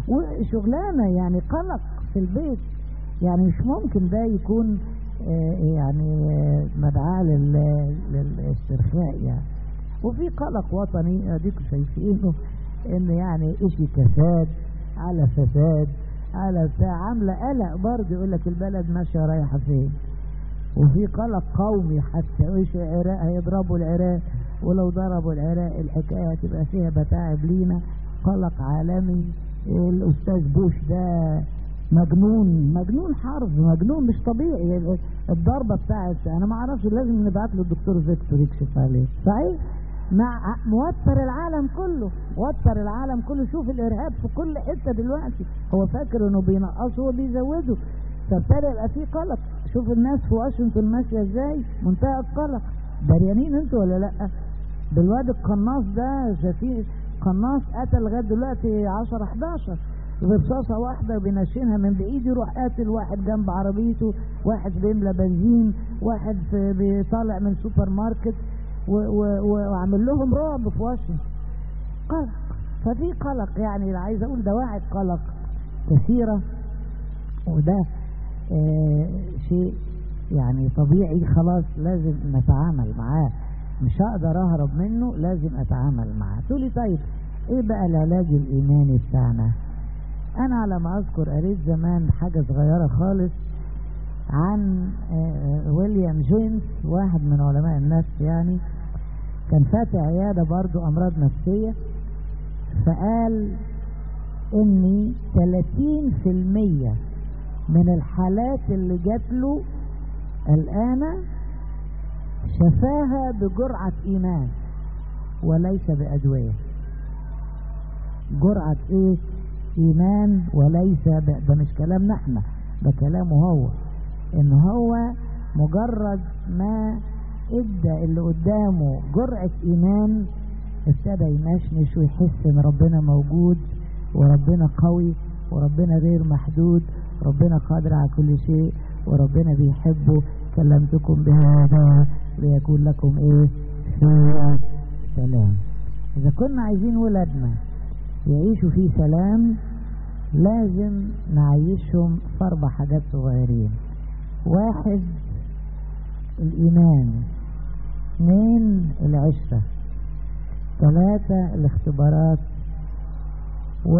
وشغلانة يعني قلق في البيت يعني مش ممكن ده يكون آه، يعني آه، مدعاة لل- للاسترخاء يعني وفي قلق وطني اديكم شايفينه ان يعني اشي كساد على فساد على بتاع عامله قلق برضه يقول لك البلد ماشيه رايحه فين وفي قلق قومي حتى ايش العراق هيضربوا العراق ولو ضربوا العراق الحكايه هتبقى فيها بتاعب لينا قلق عالمي الاستاذ بوش ده مجنون مجنون حرب مجنون مش طبيعي الضربه بتاعت انا ما اعرفش لازم نبعت له الدكتور فيكتور يكشف عليه صحيح مع موتر العالم كله موتر العالم كله شوف الارهاب في كل حته دلوقتي هو فاكر انه بينقصه هو بيزوده فابتدى يبقى في قلق شوف الناس في واشنطن ماشيه ازاي منتهى القلق دريانين انتوا ولا لا بالواد القناص ده شايفين قناص قتل لغايه دلوقتي 10 11 برصاصة واحدة وبينشنها من بعيد يروح قاتل واحد جنب عربيته واحد بيملى بنزين واحد في بيطالع من سوبر ماركت و- و- و- وعامل لهم رعب في واشنطن قلق ففي قلق يعني عايز اقول دواعي قلق كثيرة وده آه شيء يعني طبيعي خلاص لازم نتعامل معاه مش هقدر اهرب منه لازم اتعامل معاه تقولي طيب ايه بقى العلاج الايماني بتاعنا انا على ما اذكر قريت زمان حاجة صغيرة خالص عن آه، ويليام جيمس واحد من علماء النفس يعني كان فاتح عيادة برضو امراض نفسية فقال ان 30% من الحالات اللي جات له الآن شفاها بجرعة إيمان وليس بأدوية جرعة إيه؟ إيمان وليس ب... ده مش كلامنا احنا ده كلامه هو إن هو مجرد ما ادى اللي قدامه جرعة إيمان ابتدى ينشنش ويحس إن ربنا موجود وربنا قوي وربنا غير محدود ربنا قادر على كل شيء وربنا بيحبه كلمتكم بهذا ليكون لكم ايه فيها سلام اذا كنا عايزين ولادنا يعيشوا في سلام لازم نعيشهم في اربع حاجات صغيرين واحد الايمان اثنين العشرة ثلاثة الاختبارات و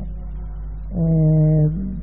آم،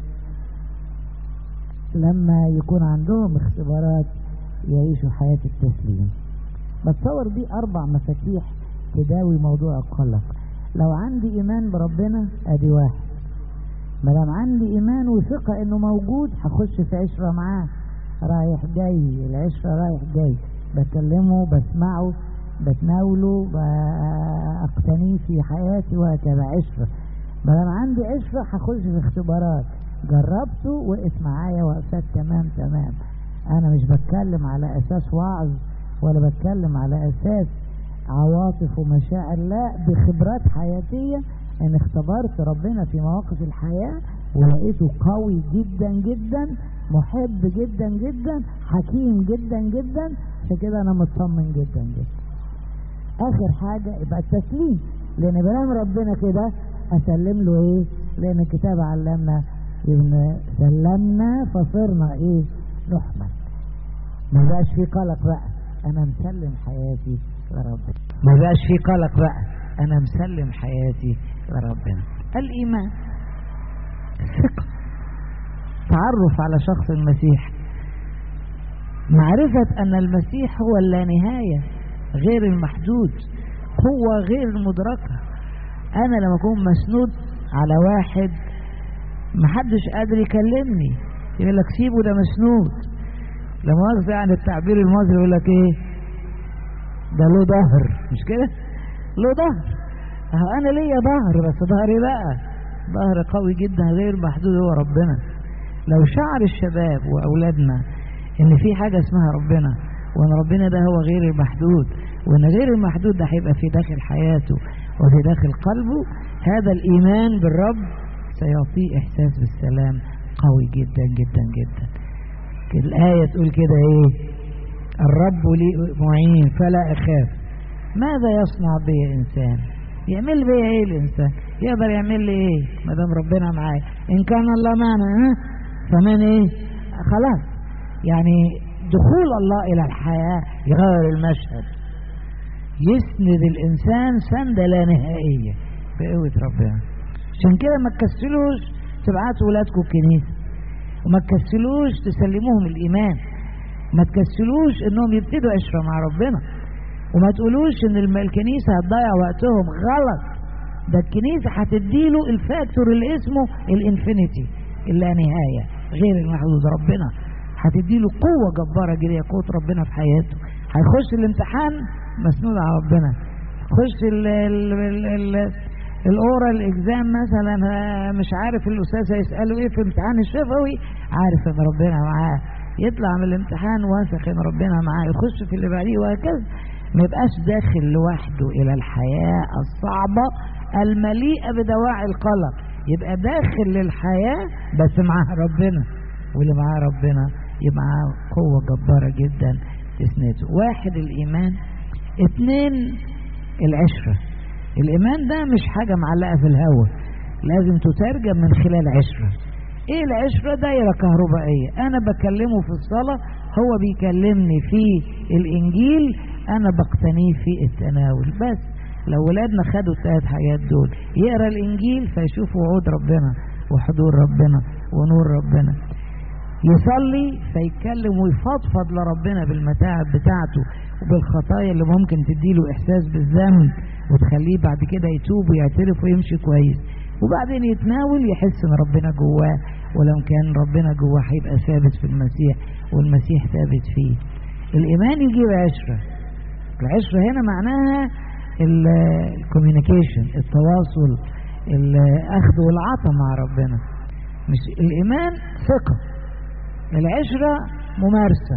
لما يكون عندهم اختبارات يعيشوا حياة التسليم بتصور دي أربع مفاتيح تداوي موضوع القلق لو عندي إيمان بربنا أدي واحد ما دام عندي إيمان وثقة إنه موجود هخش في عشرة معاه رايح جاي العشرة رايح جاي بكلمه بسمعه بتناوله بأقتنيه في حياتي وهكذا عشرة ما دام عندي عشرة هخش في اختبارات جربته وقف معايا وقفات تمام تمام انا مش بتكلم على اساس وعظ ولا بتكلم على اساس عواطف ومشاعر لا بخبرات حياتية ان اختبرت ربنا في مواقف الحياة ولقيته قوي جدا جدا محب جدا جدا حكيم جدا جدا عشان كده انا مطمن جدا جدا اخر حاجة يبقى التسليم لان بنام ربنا كده اسلم له ايه لان الكتاب علمنا ان سلمنا فصرنا ايه نحمد ما بقاش في قلق بقى انا مسلم حياتي لربنا ما بقاش في قلق بقى انا مسلم حياتي لربنا الايمان الثقة تعرف على شخص المسيح معرفة ان المسيح هو اللانهاية غير المحدود قوة غير المدركة انا لما اكون مسنود على واحد محدش قادر يكلمني يقول لك سيبه ده مسنود لما مؤاخذة يعني التعبير المصري يقول لك ايه ده له ظهر مش كده له ظهر اهو انا ليا ظهر بس ظهري بقى ظهر قوي جدا غير محدود هو ربنا لو شعر الشباب واولادنا ان في حاجة اسمها ربنا وان ربنا ده هو غير المحدود وان غير المحدود ده هيبقى في داخل حياته وفي داخل قلبه هذا الايمان بالرب سيعطيه احساس بالسلام قوي جدا جدا جدا الآية تقول كده ايه الرب لي معين فلا اخاف ماذا يصنع بي انسان يعمل بي ايه الانسان يقدر يعمل لي ايه ما دام ربنا معايا ان كان الله معنا ها فمن ايه خلاص يعني دخول الله الى الحياه يغير المشهد يسند الانسان سنده لا نهائيه بقوه ربنا عشان كده ما تكسلوش تبعتوا ولادكم الكنيسه وما تكسلوش تسلموهم الايمان ما تكسلوش انهم يبتدوا عشره مع ربنا وما تقولوش ان الم- الكنيسه هتضيع وقتهم غلط ده الكنيسه هتديله الفاكتور اللي اسمه الانفينيتي اللا نهايه غير المحدود ربنا هتديله قوه جباره جديه قوه ربنا في حياته هيخش الامتحان مسنود على ربنا يخش ال ال ال ال الاورال اكزام مثلا آه، مش عارف الاستاذ هيساله ايه في امتحان الشفوي عارف ان ربنا معاه يطلع من الامتحان واثق ان ربنا معاه يخش في اللي بعديه وهكذا ما يبقاش داخل لوحده الى الحياه الصعبه المليئه بدواعي القلق يبقى داخل للحياه بس معاه ربنا واللي معاه ربنا يبقى معاه قوه جباره جدا تسنده واحد الايمان اتنين العشره الايمان ده مش حاجه معلقه في الهواء لازم تترجم من خلال عشره ايه العشره دايره كهربائيه انا بكلمه في الصلاه هو بيكلمني في الانجيل انا بقتنيه في التناول بس لو ولادنا خدوا الثلاث حاجات دول يقرا الانجيل فيشوف وعود ربنا وحضور ربنا ونور ربنا يصلي فيتكلم ويفضفض لربنا بالمتاعب بتاعته وبالخطايا اللي ممكن تديله احساس بالذنب وتخليه بعد كده يتوب ويعترف ويمشي كويس وبعدين يتناول يحس ان ربنا جواه ولو كان ربنا جواه هيبقى ثابت في المسيح والمسيح ثابت فيه الايمان يجيب عشره العشره هنا معناها الكوميونيكيشن التواصل الاخذ والعطاء مع ربنا مش الايمان ثقه العشره ممارسه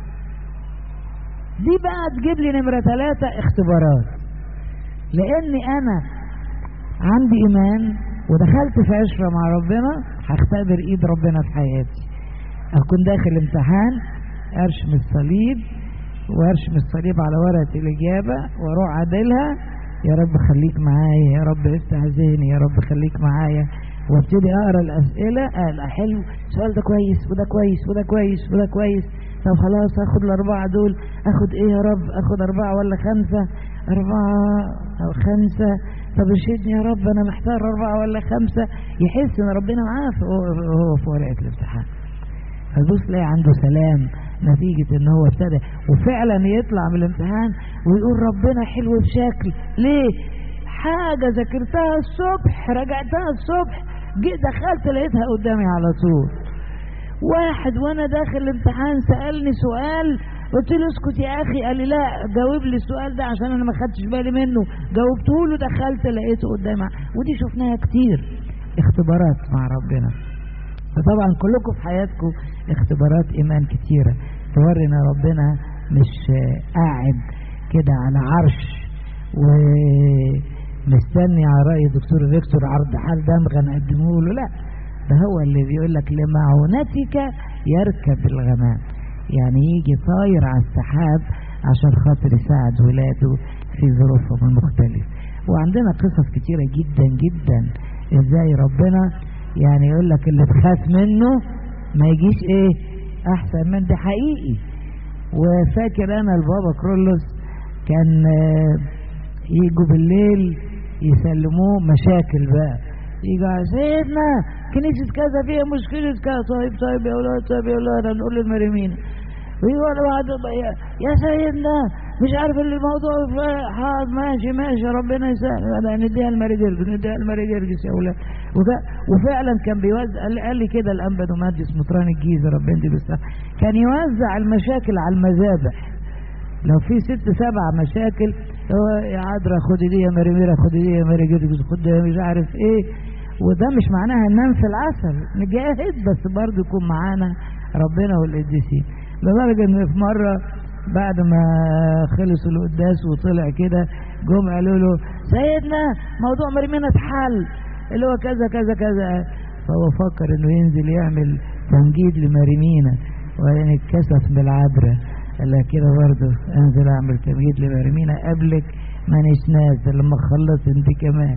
دي بقى تجيب لي نمره ثلاثه اختبارات لاني انا عندي ايمان ودخلت في عشره مع ربنا هختبر ايد ربنا في حياتي اكون داخل امتحان ارشم الصليب وارشم الصليب على ورقه الاجابه واروح عادلها يا رب خليك معايا يا رب افتح ذهني يا رب خليك معايا وابتدي اقرا الاسئله لا حلو السؤال ده كويس وده كويس وده كويس وده كويس طب خلاص هاخد الاربعه دول اخد ايه يا رب اخد اربعه ولا خمسه اربعه او خمسه طب ارشدني يا رب انا محتار اربعه ولا خمسه يحس ان ربنا معاه وهو في ورقه الامتحان فبص تلاقي عنده سلام نتيجة ان هو ابتدى وفعلا يطلع من الامتحان ويقول ربنا حلو بشكل ليه حاجة ذاكرتها الصبح رجعتها الصبح جيت دخلت لقيتها قدامي على طول واحد وانا داخل الامتحان سألني سؤال قلت له اسكت يا اخي قال لي لا جاوب لي السؤال ده عشان انا ما خدتش بالي منه جاوبته له دخلت لقيته قدامي ودي شفناها كتير اختبارات مع ربنا فطبعا كلكم في حياتكم اختبارات ايمان كتيره توري ان ربنا مش قاعد كده على عرش ومستني على راي دكتور فيكتور عرض حال دمغه نقدمه له لا ده هو اللي بيقول لك لمعونتك يركب الغمام يعني يجي طاير على السحاب عشان خاطر يساعد ولاده في ظروفهم المختلفه وعندنا قصص كتيره جدا جدا ازاي ربنا يعني يقول لك اللي تخاف منه ما يجيش ايه احسن من ده حقيقي وفاكر انا البابا كرولوس كان يجوا بالليل يسلموه مشاكل بقى يجوا على سيدنا كنيسة كذا فيها مشكلة كذا طيب طيب يا اولاد طيب يا اولاد هنقول للمريمين ويقول بعد يا سيدنا مش عارف اللي الموضوع حاضر ماشي ماشي ربنا يسهل نديها الماري جرجس نديها الماري جرجس يا اولاد وفعلا كان بيوزع قال لي كده الانبا دوماديس مطران الجيزه ربنا يديله الصحه كان يوزع المشاكل على المذابح لو في ست سبع مشاكل هو يا عذرا خدي دي يا مريميرا خدي دي يا ماري جرجس خدي مش عارف ايه وده مش معناها ننام في العسل نجاهد بس برضه يكون معانا ربنا والقديسين لدرجه ان في مره بعد ما خلص القداس وطلع كده جم قالوا له سيدنا موضوع مريمينا اتحل اللي هو كذا كذا كذا فهو فكر انه ينزل يعمل تمجيد لمريمينا وبعدين اتكسف بالعبره قال لها كده برضه انزل اعمل تمجيد لمريمينا قبلك مانيش نازل لما خلص انت كمان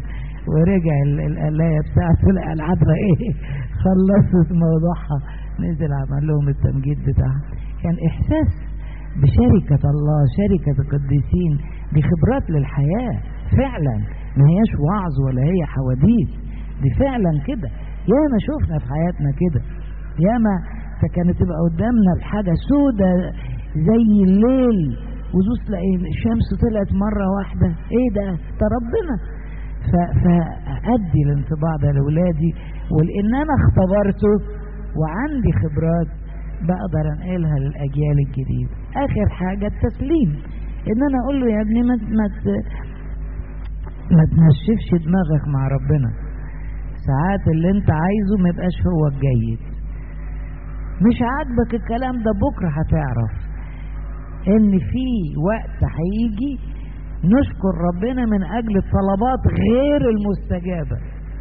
ورجع ال- القلاية بتاعته لقى العذراء ايه خلصت موضوعها نزل عمل لهم التمجيد بتاعها كان احساس بشركة الله شركة القديسين دي خبرات للحياة فعلا ما هياش وعظ ولا هي حواديت دي فعلا كده ياما شفنا في حياتنا كده ياما فكانت تبقى قدامنا الحاجة سودة زي الليل وزوز تلاقي الشمس طلعت مرة واحدة ايه ده ده ربنا ف- فأدي الانطباع ده لأولادي ولأن أنا اختبرته وعندي خبرات بقدر أنقلها للأجيال الجديدة آخر حاجة التسليم إن أنا أقول له يا ابني ما ما ت- ما تنشفش دماغك مع ربنا ساعات اللي انت عايزه ما يبقاش هو الجيد مش عاجبك الكلام ده بكره هتعرف ان في وقت هيجي نشكر ربنا من اجل الطلبات غير المستجابة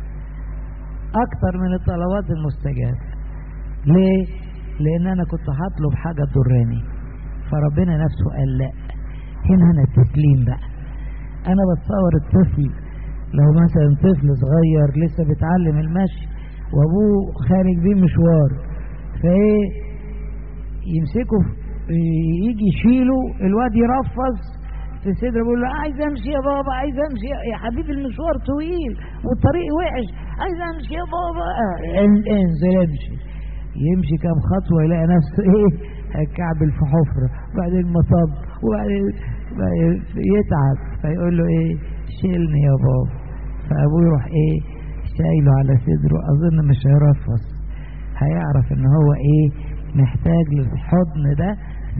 اكتر من الطلبات المستجابة ليه لان انا كنت هطلب حاجة تضرني فربنا نفسه قال لا هنا هنا التسليم بقى انا بتصور الطفل لو مثلا طفل صغير لسه بيتعلم المشي وابوه خارج بيه مشوار فايه يمسكه في- يجي يشيله الواد يرفض في صدره بيقول له عايز امشي يا بابا عايز امشي يا حبيبي المشوار طويل والطريق وحش عايز امشي يا بابا آه، ان- انزل امشي يمشي كام خطوه يلاقي نفسه ايه هيكعبل في حفره وبعدين مصب وبعدين بعدين يتعب فيقول له ايه شيلني يا بابا فابوه يروح ايه شايله على صدره اظن مش هيرفص هيعرف ان هو ايه محتاج للحضن ده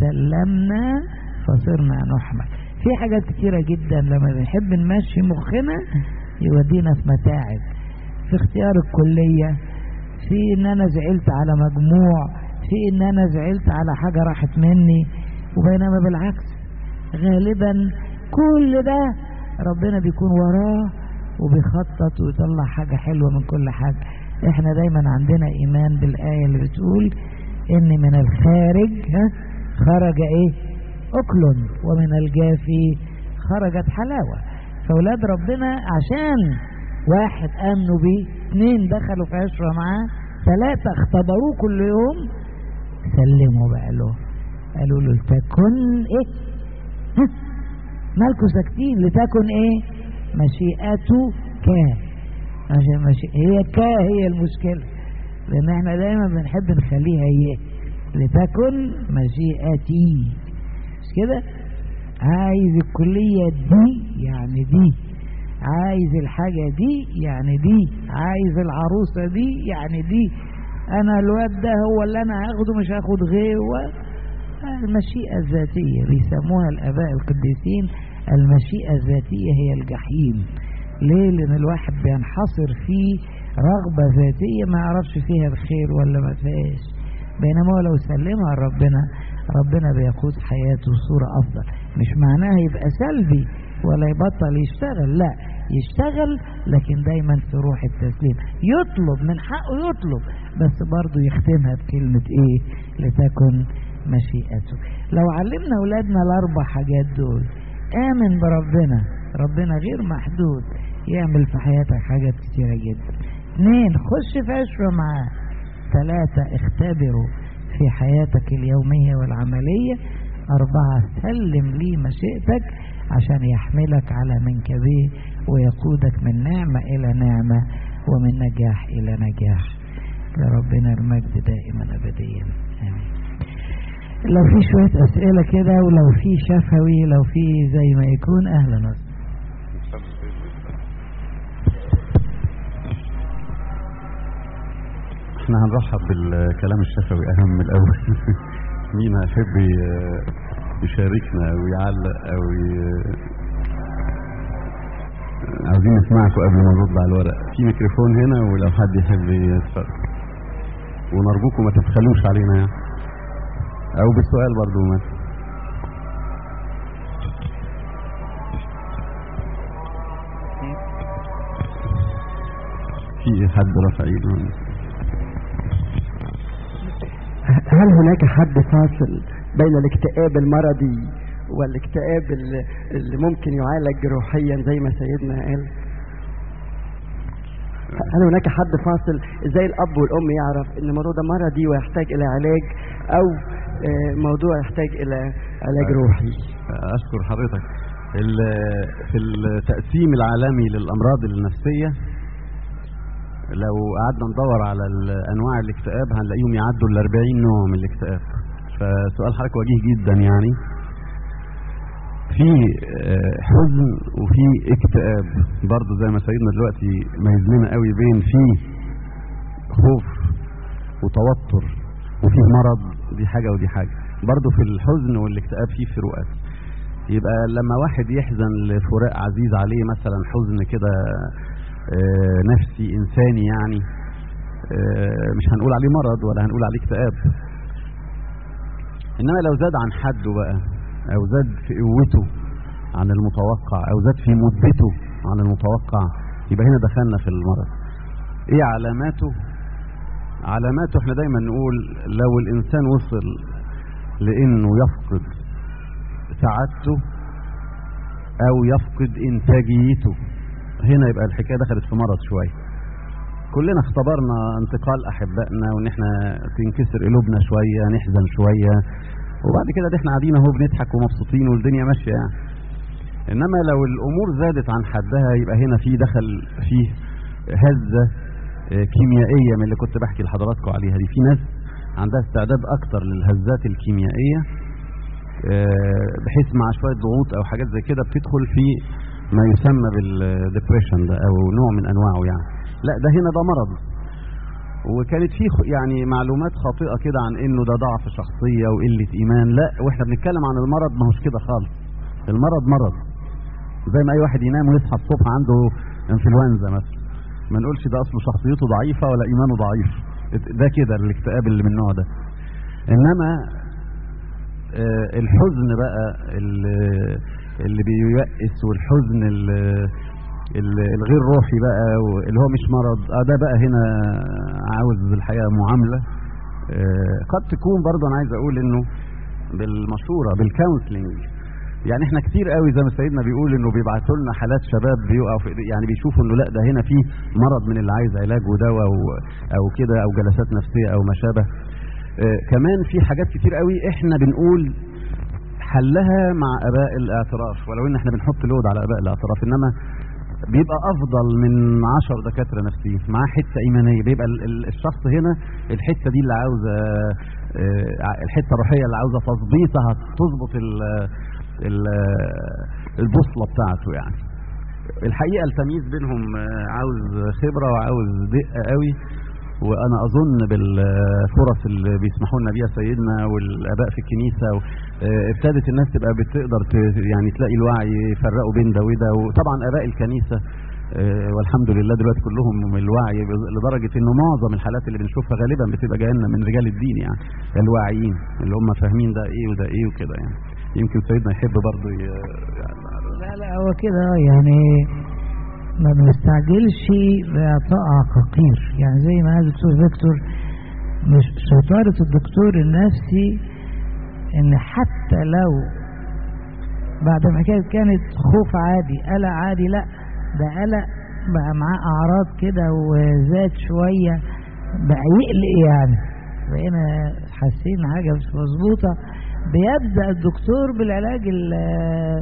سلمنا فصرنا نحمل في حاجات كتيرة جدا لما بنحب نمشي مخنا يودينا في متاعب في اختيار الكلية في ان انا زعلت على مجموع في ان انا زعلت على حاجة راحت مني وبينما بالعكس غالبا كل ده ربنا بيكون وراه وبيخطط ويطلع حاجة حلوة من كل حاجة احنا دايما عندنا ايمان بالآية اللي بتقول ان من الخارج ها خرج ايه اكل ومن الجافي خرجت حلاوة فاولاد ربنا عشان واحد امنوا بيه اثنين دخلوا في عشرة معاه ثلاثة اختبروه كل يوم سلموا بقى له قالوا له لتكن ايه ها مالكوا ساكتين لتكن ايه مشيئته كا عشان مشي... هي كا هي المشكلة لان احنا دايما بنحب نخليها هي لتكن مشيئتي مش كده عايز الكلية دي يعني دي عايز الحاجة دي يعني دي عايز العروسة دي يعني دي انا الواد ده هو اللي انا هاخده مش هاخد غيره المشيئة الذاتية بيسموها الآباء القديسين المشيئة الذاتية هي الجحيم ليه؟ لأن الواحد بينحصر في رغبة ذاتية ما يعرفش فيها الخير ولا ما فيهاش بينما هو لو سلمها لربنا ربنا بيقود حياته بصورة أفضل مش معناها يبقى سلبي ولا يبطل يشتغل لا يشتغل لكن دايما في روح التسليم يطلب من حقه يطلب بس برضه يختمها بكلمة ايه لتكن مشيئته لو علمنا أولادنا الأربع حاجات دول آمن بربنا ربنا غير محدود يعمل في حياتك حاجات كتيرة جدا اثنين خش في عشرة معاه ثلاثة اختبروا في حياتك اليومية والعملية أربعة سلم لي مشيئتك عشان يحملك على منكبيه ويقودك من نعمة إلى نعمة ومن نجاح إلى نجاح لربنا المجد دائما أبديا آمين لو في شوية أسئلة كده ولو في شفوي لو في زي ما يكون أهلا وسهلا احنا هنرحب بالكلام الشفوي اهم الاول مين هيحب ي- يشاركنا او يعلق او ي... عاوزين نسمعكم قبل ما نرد على الورق في ميكروفون هنا ولو حد يحب يتفرج ونرجوكم ما تبخلوش علينا يعني او بالسؤال برضو مثلا في حد رفع ايده هل هناك حد فاصل بين الاكتئاب المرضي والاكتئاب اللي اللي ممكن يعالج روحيا زي ما سيدنا قال هل هناك حد فاصل ازاي الاب والام يعرف ان الموضوع ده مرضي ويحتاج الى علاج او آه، موضوع يحتاج الى علاج روحي أشكر حضرتك ال- في التقسيم العالمي للأمراض النفسية لو قعدنا ندور على ال- أنواع الاكتئاب هنلاقيهم يعدوا ال 40 نوع من الاكتئاب فسؤال حضرتك وجيه جدا يعني في آه، حزن وفي اكتئاب برضه زي ما سيدنا دلوقتي ميز لنا قوي بين في خوف وتوتر وفيه مرض دي حاجة ودي حاجة برضه في الحزن والاكتئاب فيه فروقات يبقى لما واحد يحزن لفراق عزيز عليه مثلا حزن كده آه، نفسي انساني يعني آه، مش هنقول عليه مرض ولا هنقول عليه اكتئاب انما لو زاد عن حده بقى او زاد في قوته عن المتوقع او زاد في مدته عن المتوقع يبقى هنا دخلنا في المرض ايه علاماته علاماته احنا دايما نقول لو الانسان وصل لانه يفقد سعادته او يفقد انتاجيته هنا يبقى الحكايه دخلت في مرض شويه كلنا اختبرنا انتقال احبائنا وان احنا تنكسر قلوبنا شويه نحزن شويه وبعد كده ده احنا قاعدين اهو بنضحك ومبسوطين والدنيا ماشيه يعني انما لو الامور زادت عن حدها يبقى هنا في دخل فيه هزه آه، كيميائيه من اللي كنت بحكي لحضراتكم عليها دي في ناس عندها استعداد اكتر للهزات الكيميائيه آه، بحيث مع شويه ضغوط او حاجات زي كده بتدخل في ما يسمى بالديبريشن ده او نوع من انواعه يعني لا ده هنا ده مرض وكانت في خ- يعني معلومات خاطئه كده عن انه ده ضعف شخصيه وقله ايمان لا واحنا بنتكلم عن المرض ما هوش كده خالص المرض مرض زي ما اي واحد ينام ويصحى الصبح عنده انفلونزا مثلا ما نقولش ده اصله شخصيته ضعيفه ولا ايمانه ضعيف ده كده الاكتئاب اللي من النوع ده انما آه، الحزن بقى اللي, اللي بييأس والحزن اللي ال- الغير روحي بقى اللي هو مش مرض اه ده بقى هنا عاوز الحقيقه معامله آه، قد تكون برضه انا عايز اقول انه بالمشوره بالكونسلنج يعني احنا كتير قوي زي ما سيدنا بيقول انه بيبعتوا لنا حالات شباب بيقعوا في يعني بيشوفوا انه لا ده هنا في مرض من اللي عايز علاج ودواء و- او كده او جلسات نفسيه او ما شابه آه، كمان في حاجات كتير قوي احنا بنقول حلها مع اباء الاعتراف ولو ان احنا بنحط لود على اباء الاعتراف انما بيبقى افضل من عشر دكاتره نفسيين معاه حته ايمانيه بيبقى ال- ال- الشخص هنا الحته دي اللي عاوزه آه، الحته الروحيه اللي عاوزه تظبيطها تظبط ال- ال- البوصله بتاعته يعني الحقيقه التمييز بينهم آه، عاوز خبره وعاوز دقه قوي وانا اظن بالفرص اللي بيسمحوا لنا بيها سيدنا والاباء في الكنيسه و- آه، ابتدت الناس تبقى بتقدر ت- يعني تلاقي الوعي يفرقوا بين ده وده وطبعا اباء الكنيسه آه، والحمد لله دلوقتي كلهم الوعي بز- لدرجه انه معظم الحالات اللي بنشوفها غالبا بتبقى جايه لنا من رجال الدين يعني الواعيين اللي هم فاهمين ده ايه وده ايه وكده يعني يمكن سيدنا يحب برضه ي- يعني لا لا هو كده يعني ما بنستعجلش بإعطاء عقاقير يعني زي ما قال الدكتور فيكتور مش شطارة الدكتور النفسي إن حتى لو بعد ما كانت كانت خوف عادي قلق عادي لا ده قلق بقى معاه أعراض كده وزاد شوية بقى يقلق يعني بقينا حاسين حاجة مش مظبوطة بيبدأ الدكتور بالعلاج ال-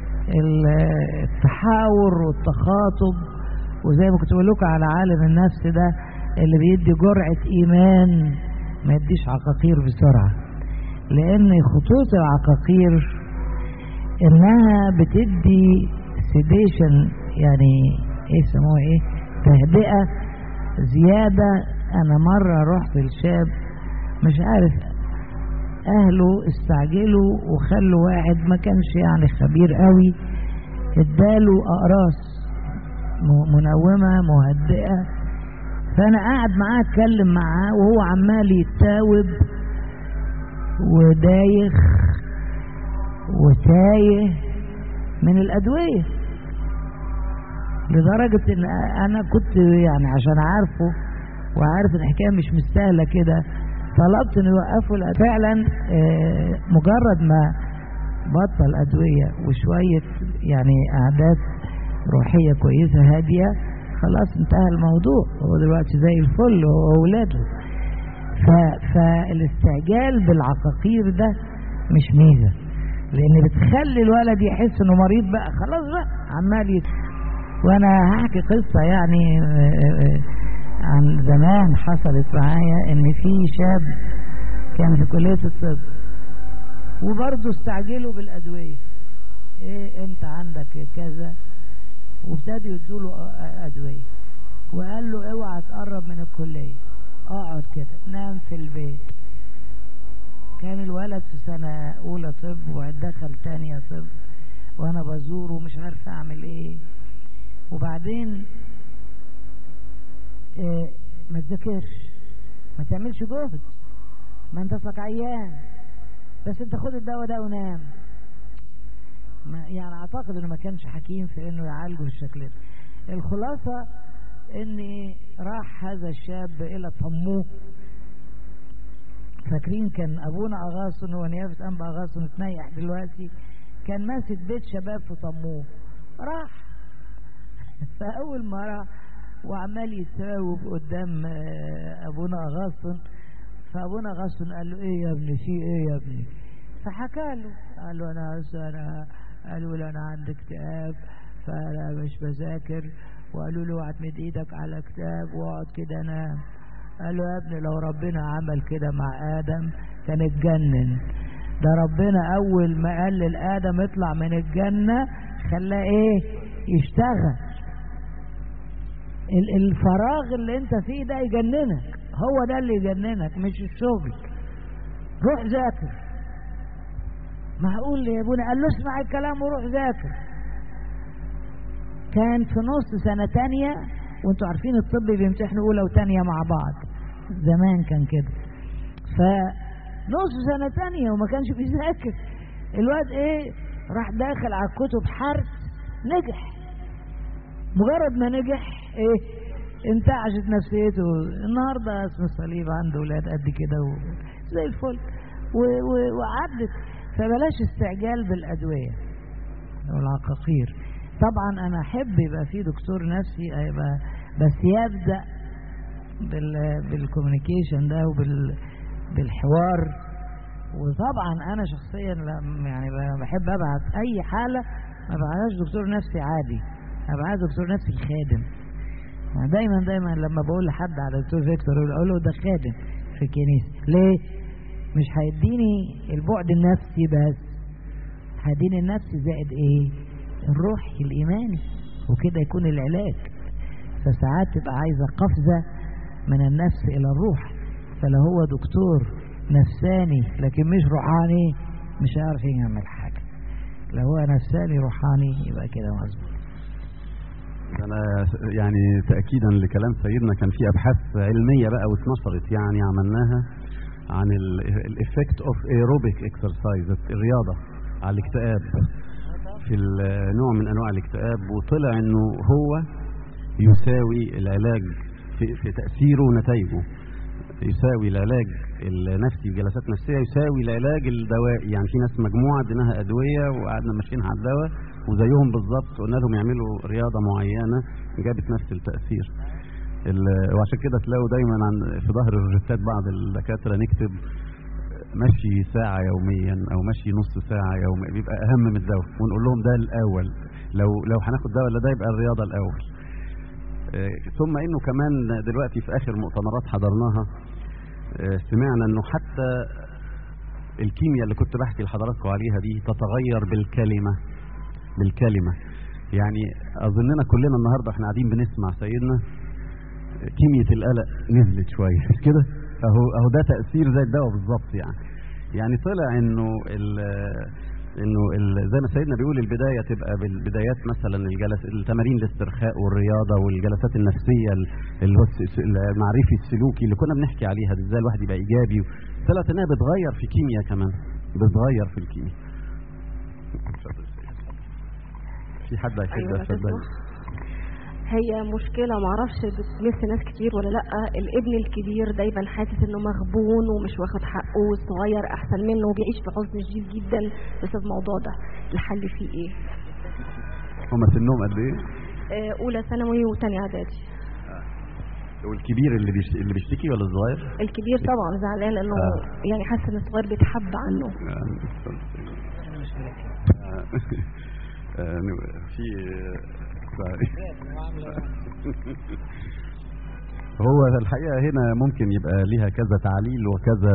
ال- التحاور والتخاطب وزي ما كنت بقول لكم على عالم النفس ده اللي بيدي جرعة إيمان ما يديش عقاقير بسرعة لأن خطوط العقاقير إنها بتدي سيديشن يعني إيه يسموها إيه تهدئة زيادة أنا مرة رحت لشاب مش عارف اهله استعجلوا وخلوا واحد ما كانش يعني خبير قوي اداله اقراص م- منومه مهدئه فانا قاعد معاه اتكلم معاه وهو عمال يتاوب ودايخ وتايه من الادويه لدرجه ان انا كنت يعني عشان عارفه وعارف ان الحكايه مش مستاهله كده طلبت انه يوقفوا الأد- فعلا آه، مجرد ما بطل ادويه وشويه يعني اعداد روحيه كويسه هاديه خلاص انتهى الموضوع هو دلوقتي زي الفل هو واولاده ف... فالاستعجال بالعقاقير ده مش ميزه لان بتخلي الولد يحس انه مريض بقى خلاص بقى عمال يت... وانا هحكي قصه يعني آه، آه، عن زمان حصلت معايا ان في شاب كان في كليه الطب وبرضه استعجلوا بالادويه ايه انت عندك كذا وابتدوا يدوا له ادويه وقال له اوعى تقرب من الكليه اقعد كده نام في البيت كان الولد في سنه اولى طب ودخل تانية طب وانا بزوره ومش عارف اعمل ايه وبعدين إيه ما تذاكرش ما تعملش جهد ما انت اصلك عيان بس انت خد الدواء ده ونام ما يعني اعتقد انه ما كانش حكيم في انه يعالجه بالشكل ده الخلاصه ان راح هذا الشاب الى طموه فاكرين كان ابونا اغاصن هو نيافه انبا اغاصن اتنيح دلوقتي كان ماسك بيت شباب في طموه راح فاول ما راح وعمال يتساوب قدام آه، ابونا اغاصن فابونا اغاصن قال له ايه يا ابني في ايه يا ابني فحكى له قال له انا أصل انا قالوا له انا عندي اكتئاب فانا مش بذاكر وقالوا له اوعى تمد ايدك على كتاب واقعد كده نام قال له يا ابني لو ربنا عمل كده مع ادم كان اتجنن ده ربنا اول ما قال لادم اطلع من الجنه خلاه ايه يشتغل ال- الفراغ اللي انت فيه ده يجننك هو ده اللي يجننك مش الشغل روح ذاكر معقول يا ابونا قال له اسمع الكلام وروح ذاكر كان في نص سنة تانية وانتوا عارفين الطب بيمتحنوا أولى وتانية مع بعض زمان كان كده فنص سنة تانية وما كانش بيذاكر الواد ايه راح داخل على الكتب حرف نجح مجرد ما نجح ايه انتعشت نفسيته النهارده اسم الصليب عنده ولاد قد كده و... زي الفل و... و... وعدت فبلاش استعجال بالادويه والعقاقير طبعا انا احب يبقى في دكتور نفسي يبقى بس يبدا بال بالكوميونيكيشن ده وبال بالحوار وطبعا انا شخصيا لما يعني بحب ابعت اي حاله ما بعتهاش دكتور نفسي عادي ابعت دكتور نفسي خادم يعني دايما دايما لما بقول لحد على دكتور فيكتور اقول له ده خادم في الكنيسه ليه مش هيديني البعد النفسي بس هيديني النفسي زائد ايه الروحي الايماني وكده يكون العلاج فساعات تبقى عايزه قفزه من النفس الى الروح فلو هو دكتور نفساني لكن مش روحاني مش هيعرف يعمل حاجه لو هو نفساني روحاني يبقى كده مظبوط انا يعني تاكيدا لكلام سيدنا كان في ابحاث علميه بقى واتنشرت يعني عملناها عن الافكت اوف ايروبيك اكسرسايز الرياضه على الاكتئاب في ال- نوع من انواع الاكتئاب وطلع انه هو يساوي العلاج في, في تاثيره ونتائجه يساوي العلاج النفسي بجلسات نفسيه يساوي العلاج الدوائي يعني في ناس مجموعه اديناها ادويه وقعدنا ماشيين على الدواء وزيهم بالظبط قلنا لهم يعملوا رياضه معينه جابت نفس التاثير ال- وعشان كده تلاقوا دايما عن في ظهر الروجيتات بعض الدكاتره نكتب مشي ساعة يوميا أو مشي نص ساعة يوميا بيبقى أهم من الدواء ونقول لهم ده الأول لو لو هناخد دواء ولا ده يبقى الرياضة الأول آه، ثم إنه كمان دلوقتي في آخر مؤتمرات حضرناها آه، سمعنا إنه حتى الكيمياء اللي كنت بحكي لحضراتكم عليها دي تتغير بالكلمة بالكلمة يعني أظننا كلنا النهاردة احنا قاعدين بنسمع سيدنا كيمياء القلق نزلت شوية مش كده اهو اهو ده تأثير زي الدواء بالظبط يعني يعني طلع انه ال انه ال زي ما سيدنا بيقول البدايه تبقى بالبدايات مثلا الجلس التمارين الاسترخاء والرياضه والجلسات النفسيه ال- اللي هو الس- المعرفي السلوكي اللي كنا بنحكي عليها دي ازاي الواحد يبقى ايجابي طلعت انها بتغير في كيمياء كمان بتغير في الكيمياء في حد هيحب أيوة، يتفضل تسمح. هي مشكلة معرفش بتمس ناس كتير ولا لأ الابن الكبير دايما حاسس انه مغبون ومش واخد حقه والصغير احسن منه وبيعيش في حزن شديد جدا بسبب الموضوع ده الحل فيه ايه هما سنهم قد ايه؟ آه، اولى ثانوي وتانية اعدادي والكبير اللي بيش... اللي بيشتكي ولا الصغير؟ الكبير طبعا زعلان لانه آه. يعني حاسس ان الصغير بيتحب عنه آه، في هو الحقيقة هنا ممكن يبقى ليها كذا تعليل وكذا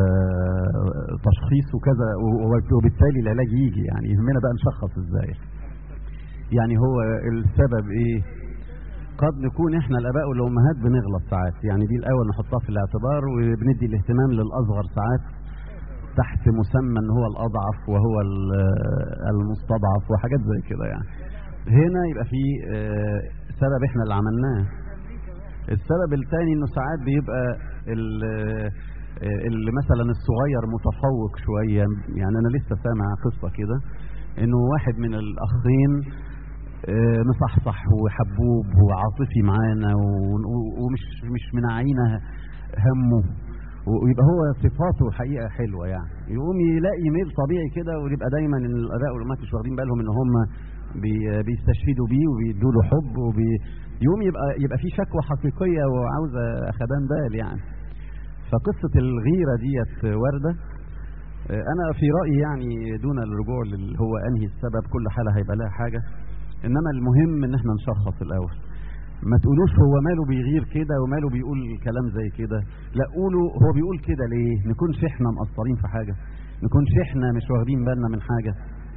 تشخيص وكذا و- وبالتالي العلاج يجي يعني يهمنا بقى نشخص ازاي يعني هو السبب ايه قد نكون احنا الاباء والامهات بنغلط ساعات يعني دي الاول نحطها في الاعتبار وبندي الاهتمام للاصغر ساعات تحت مسمى ان هو الاضعف وهو ال- المستضعف وحاجات زي كده يعني هنا يبقى في آه، سبب احنا اللي عملناه السبب الثاني انه ساعات بيبقى ال- آه، اللي مثلا الصغير متفوق شويه يعني انا لسه سامع قصه كده انه واحد من الاخين آه، مصحصح وحبوب وعاطفي معانا و- و- ومش مش منعينا همه و- ويبقى هو صفاته حقيقه حلوه يعني يقوم يلاقي ميل طبيعي كده ويبقى دايما إن الاباء والامهات مش واخدين بالهم ان هم بي- بيستشهدوا بيه وبيدوا له حب وبي يقوم يبقى يبقى في شكوى حقيقيه وعاوزه اخدان بال يعني فقصه الغيره ديت وارده آه، انا في رايي يعني دون الرجوع لل هو انهي السبب كل حاله هيبقى لها حاجه انما المهم ان احنا نشخص الاول ما تقولوش هو ماله بيغير كده وماله بيقول كلام زي كده لا قولوا هو بيقول كده ليه نكونش احنا مقصرين في حاجه نكونش احنا مش واخدين بالنا من حاجه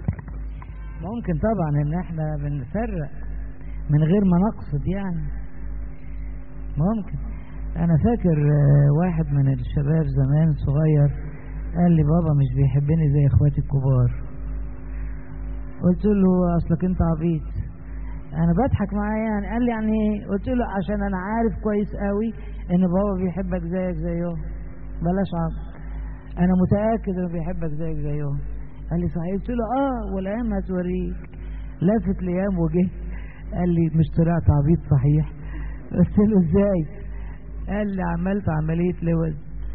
ممكن طبعا ان احنا بنفرق من غير ما نقصد يعني ممكن انا فاكر آه، واحد من الشباب زمان صغير قال لي بابا مش بيحبني زي اخواتي الكبار قلت له اصلك انت عبيط انا بضحك معاه يعني قال لي يعني ايه قلت له عشان انا عارف كويس قوي ان بابا بيحبك زيك زيه بلاش عبط انا متاكد انه بيحبك زيك زيه قال لي صحيح قلت له اه والايام هتوريك لافت الايام وجه قال لي مش طلعت عبيط صحيح قلت له ازاي قال لي عملت عمليه لوز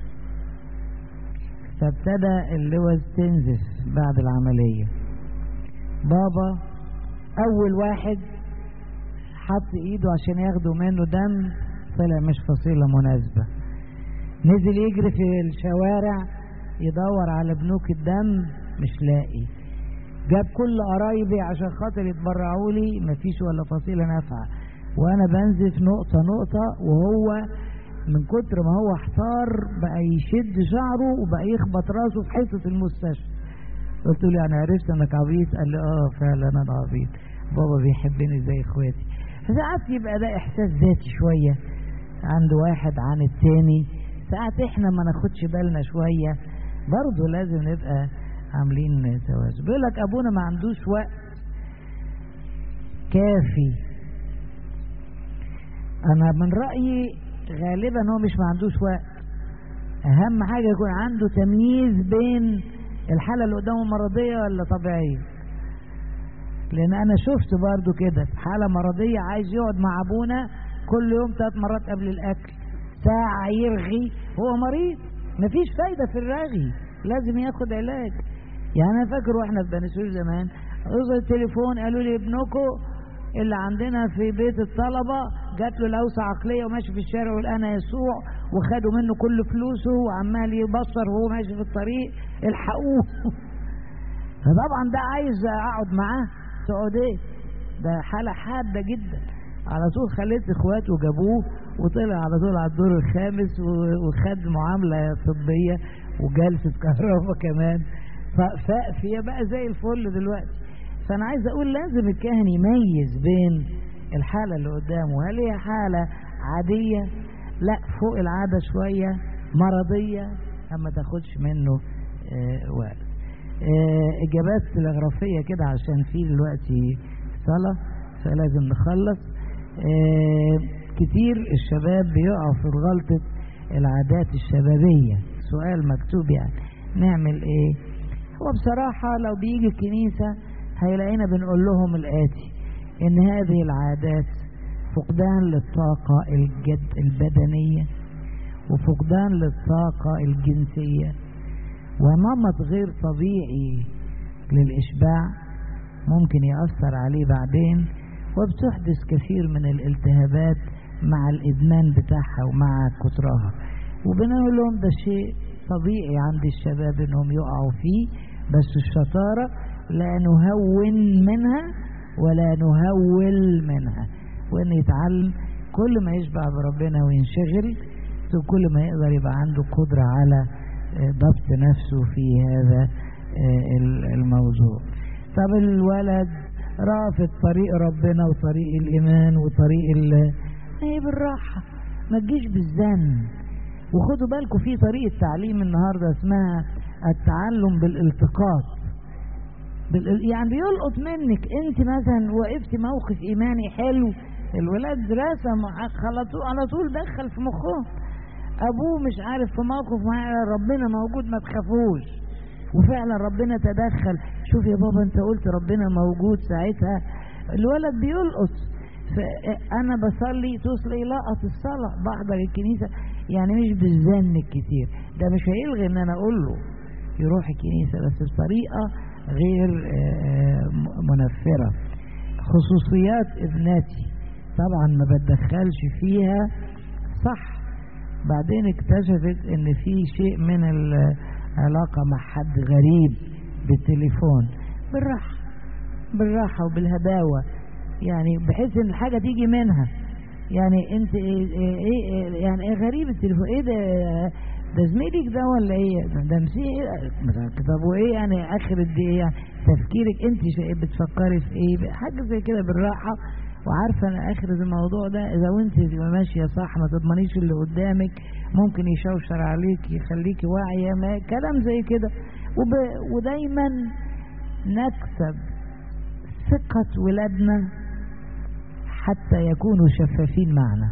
فابتدى اللوز تنزف بعد العمليه بابا اول واحد حط ايده عشان ياخدوا منه دم طلع مش فصيلة مناسبة نزل يجري في الشوارع يدور على بنوك الدم مش لاقي جاب كل قرايبي عشان خاطر يتبرعوا لي مفيش ولا فصيلة نافعة وانا بنزف نقطة نقطة وهو من كتر ما هو احتار بقى يشد شعره وبقى يخبط راسه في حيطة المستشفى قلت له انا عرفت انك عبيط قال لي اه فعلا انا عبيط بابا بيحبني زي اخواتي ساعات يبقى ده احساس ذاتي شويه عند واحد عن التاني ساعات احنا ما ناخدش بالنا شويه برضه لازم نبقى عاملين توازن بيقول لك ابونا ما عندوش وقت كافي انا من رايي غالبا هو مش ما عندوش وقت اهم حاجه يكون عنده تمييز بين الحاله اللي قدامه مرضيه ولا طبيعيه لان انا شفت برضو كده في حاله مرضيه عايز يقعد مع ابونا كل يوم ثلاث مرات قبل الاكل ساعه يرغي هو مريض مفيش فايده في الرغي لازم ياخد علاج يعني انا فاكر واحنا في بني سويف زمان وصل التليفون قالوا لي ابنكم اللي عندنا في بيت الطلبة جات له لوسة عقلية وماشي في الشارع يقول أنا يسوع وخدوا منه كل فلوسه وعمال يبصر وهو ماشي في الطريق الحقوه فطبعا ده عايز أقعد معاه تقعد إيه ده حالة حادة جدا على طول خليت إخواته جابوه وطلع على طول على الدور الخامس و- وخد معاملة طبية وجلسة كهرباء كمان ففاق فيها بقى زي الفل دلوقتي فانا عايز اقول لازم الكاهن يميز بين الحالة اللي قدامه هل هي حالة عادية لا فوق العادة شوية مرضية اما تاخدش منه آه وقت آه اجابات تلغرافية كده عشان في دلوقتي صلاة فلازم نخلص آه كتير الشباب بيقعوا في غلطة العادات الشبابية سؤال مكتوب يعني نعمل ايه هو بصراحة لو بيجي الكنيسة هيلاقينا بنقول لهم الآتي إن هذه العادات فقدان للطاقة الجد البدنية وفقدان للطاقة الجنسية ونمط غير طبيعي للإشباع ممكن يأثر عليه بعدين وبتحدث كثير من الالتهابات مع الإدمان بتاعها ومع كترها وبنقول لهم ده شيء طبيعي عند الشباب انهم يقعوا فيه بس الشطارة لا نهون منها ولا نهول منها وان يتعلم كل ما يشبع بربنا وينشغل كل ما يقدر يبقى عنده قدرة على آه، ضبط نفسه في هذا آه، ال- الموضوع طب الولد رافض طريق ربنا وطريق الإيمان وطريق ال هي بالراحة ما تجيش بالزن وخدوا بالكم في طريقة تعليم النهاردة اسمها التعلم بالالتقاط بال... يعني بيلقط منك انت مثلا وقفتي موقف ايماني حلو الولاد رسم على طول على طول دخل في مخهم ابوه مش عارف في موقف معين ربنا موجود ما تخافوش وفعلا ربنا تدخل شوف يا بابا انت قلت ربنا موجود ساعتها الولد بيلقط فانا بصلي تصلي لقط الصلاه بحضر الكنيسه يعني مش بالزن الكتير ده مش هيلغي ان انا اقول له يروح الكنيسه بس بطريقه غير آه، م- منفره خصوصيات ابنتي طبعا ما بتدخلش فيها صح بعدين اكتشفت ان في شيء من العلاقه مع حد غريب بالتليفون بالراحه بالراحه وبالهداوه يعني بحيث ان الحاجه تيجي منها يعني انت ايه, ايه, ايه يعني ايه غريب التليفون ايه ده ده زميلك ده ولا ايه ده- ده مسيحي طب وايه يعني اخر الدقيقه يعني تفكيرك انت شا- بتفكري في ايه حاجه زي كده بالراحه وعارفه ان اخر الموضوع ده اذا وانت تبقى ماشيه صح ما تضمنيش اللي قدامك ممكن يشوشر عليك يخليكي واعيه ما كلام زي كده وب... ودايما نكسب ثقه ولادنا حتى يكونوا شفافين معنا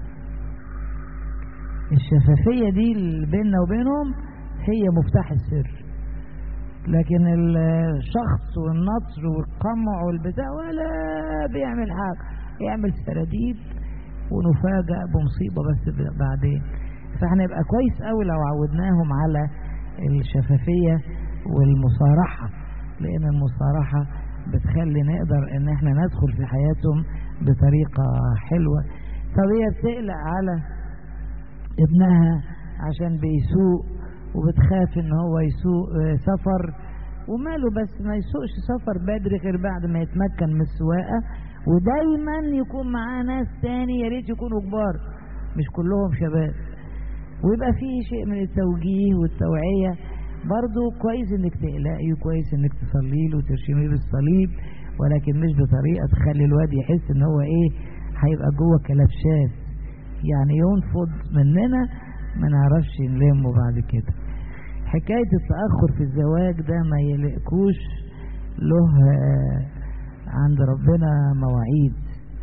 الشفافية دي اللي بيننا وبينهم هي مفتاح السر لكن الشخص والنطر والقمع والبتاع ولا بيعمل حاجة يعمل سراديب ونفاجأ بمصيبة بس ب- بعدين فاحنا يبقى كويس قوي لو عودناهم على الشفافية والمصارحة لأن المصارحة بتخلي نقدر ان احنا ندخل في حياتهم بطريقة حلوة طب هي بتقلق على ابنها عشان بيسوق وبتخاف ان هو يسوق آه، سفر وماله بس ما يسوقش سفر بدري غير بعد ما يتمكن من السواقة ودايما يكون معاه ناس تاني يا ريت يكونوا كبار مش كلهم شباب ويبقى فيه شيء من التوجيه والتوعية برضو كويس انك تقلقي وكويس انك تصلي له وترشميه بالصليب ولكن مش بطريقة تخلي الواد يحس ان هو ايه هيبقى جوه كلبشات يعني ينفض مننا ما نعرفش نلمه بعد كده حكاية التأخر في الزواج ده ما يلقكوش له آه، عند ربنا مواعيد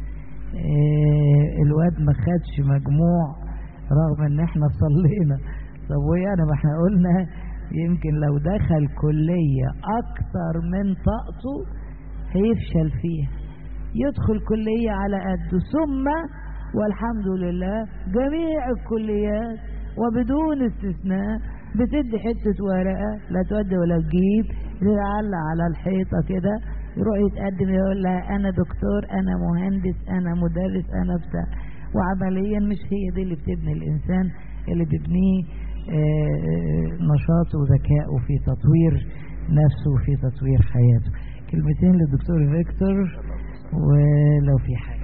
آه، الواد ما خدش مجموع رغم ان احنا صلينا طب ويعني ما احنا قلنا يمكن لو دخل كلية اكتر من طاقته هيفشل فيها يدخل كلية على قده ثم والحمد لله جميع الكليات وبدون استثناء بتدي حتة ورقة لا تودي ولا تجيب لعل على الحيطة كده يروح يتقدم يقول لها أنا دكتور أنا مهندس أنا مدرس أنا بتاع وعمليا مش هي دي اللي بتبني الإنسان اللي بيبنيه آه، آه، نشاطه وذكائه في تطوير نفسه وفي تطوير حياته كلمتين للدكتور فيكتور ولو في حاجة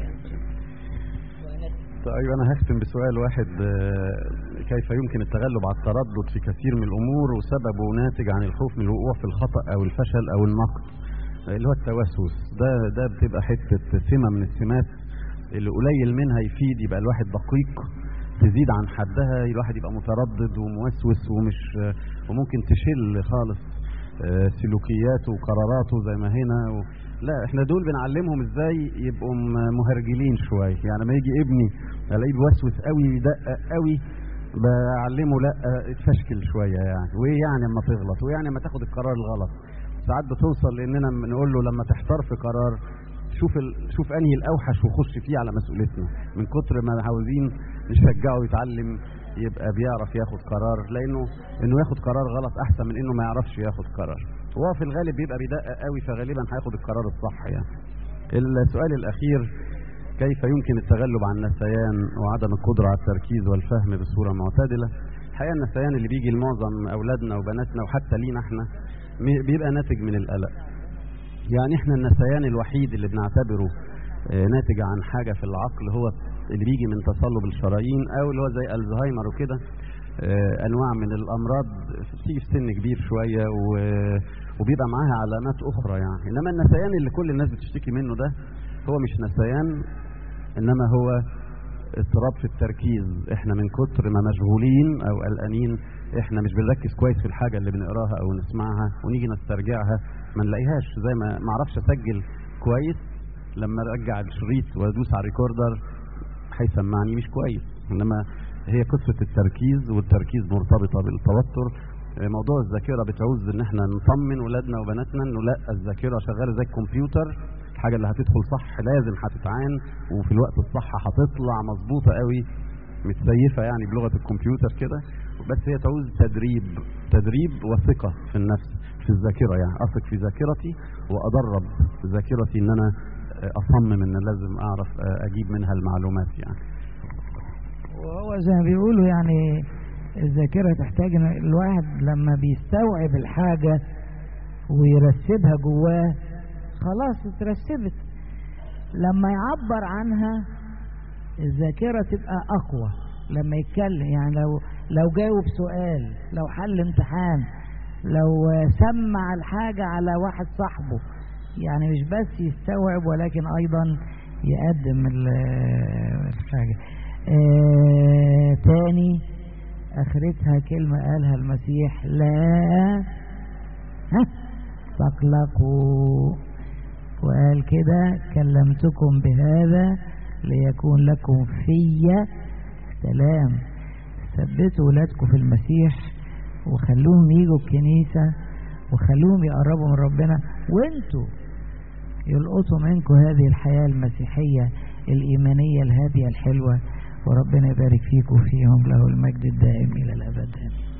طيب أنا هختم بسؤال واحد آه، كيف يمكن التغلب على التردد في كثير من الأمور وسببه ناتج عن الخوف من الوقوع في الخطأ أو الفشل أو النقد اللي هو التوسوس ده ده بتبقى حتة سمة من السمات اللي قليل منها يفيد يبقى الواحد دقيق تزيد عن حدها الواحد يبقى متردد وموسوس ومش وممكن تشل خالص آه، سلوكياته وقراراته زي ما هنا و... لا احنا دول بنعلمهم ازاي يبقوا م- مهرجلين شويه يعني ما يجي ابني الاقيه بيوسوس قوي يدقق قوي بعلمه لا اه، اتفشكل شويه يعني وايه يعني اما تغلط وايه يعني اما تاخد القرار الغلط ساعات بتوصل لاننا نقول له لما تحتار في قرار شوف ال... شوف انهي الاوحش وخش فيه على مسؤوليتنا من كتر ما عاوزين نشجعه يتعلم يبقى بيعرف ياخد قرار لانه انه ياخد قرار غلط احسن من انه ما يعرفش ياخد قرار وهو في الغالب بيبقى بيدقق قوي فغالبا هياخد القرار الصح يعني السؤال الاخير كيف يمكن التغلب عن النسيان وعدم القدرة على التركيز والفهم بصورة معتدلة الحقيقة النسيان اللي بيجي لمعظم أولادنا وبناتنا وحتى لينا احنا م- بيبقى ناتج من القلق يعني احنا النسيان الوحيد اللي بنعتبره آه، ناتج عن حاجة في العقل هو اللي بيجي من تصلب الشرايين او اللي هو زي الزهايمر وكده آه، انواع من الامراض بتيجي في سن كبير شوية و- وبيبقى معاها علامات اخرى يعني انما النسيان اللي كل الناس بتشتكي منه ده هو مش نسيان انما هو اضطراب في التركيز احنا من كتر ما مشغولين او قلقانين احنا مش بنركز كويس في الحاجه اللي بنقراها او نسمعها ونيجي نسترجعها ما نلاقيهاش زي ما ما اعرفش اسجل كويس لما ارجع الشريط وادوس على الريكوردر هيسمعني مش كويس انما هي قصه التركيز والتركيز مرتبطه بالتوتر آه، موضوع الذاكره بتعوز ان احنا نطمن ولادنا وبناتنا انه لا الذاكره شغاله زي الكمبيوتر الحاجه اللي هتدخل صح لازم هتتعان وفي الوقت الصح هتطلع مظبوطه قوي متسيفه يعني بلغه الكمبيوتر كده بس هي تعوز تدريب تدريب وثقه في النفس في الذاكره يعني اثق في ذاكرتي وادرب ذاكرتي ان انا آه، اصمم ان لازم اعرف آه، اجيب منها المعلومات يعني وهو زي ما بيقولوا يعني الذاكرة تحتاج ان الواحد لما بيستوعب الحاجة ويرسبها جواه خلاص اترسبت لما يعبر عنها الذاكرة تبقى أقوى لما يتكلم يعني لو لو جاوب سؤال لو حل امتحان لو سمع الحاجة على واحد صاحبه يعني مش بس يستوعب ولكن أيضا يقدم ال- الحاجة آه تاني آخرتها كلمة قالها المسيح لا ها تقلقوا وقال كده كلمتكم بهذا ليكون لكم في سلام ثبتوا ولادكم في المسيح وخلوهم يجوا الكنيسة وخلوهم يقربوا من ربنا وانتوا يلقطوا منكم هذه الحياة المسيحية الإيمانية الهادية الحلوة وربنا يبارك فيكم فيهم له المجد الدائم إلى الأبد آمين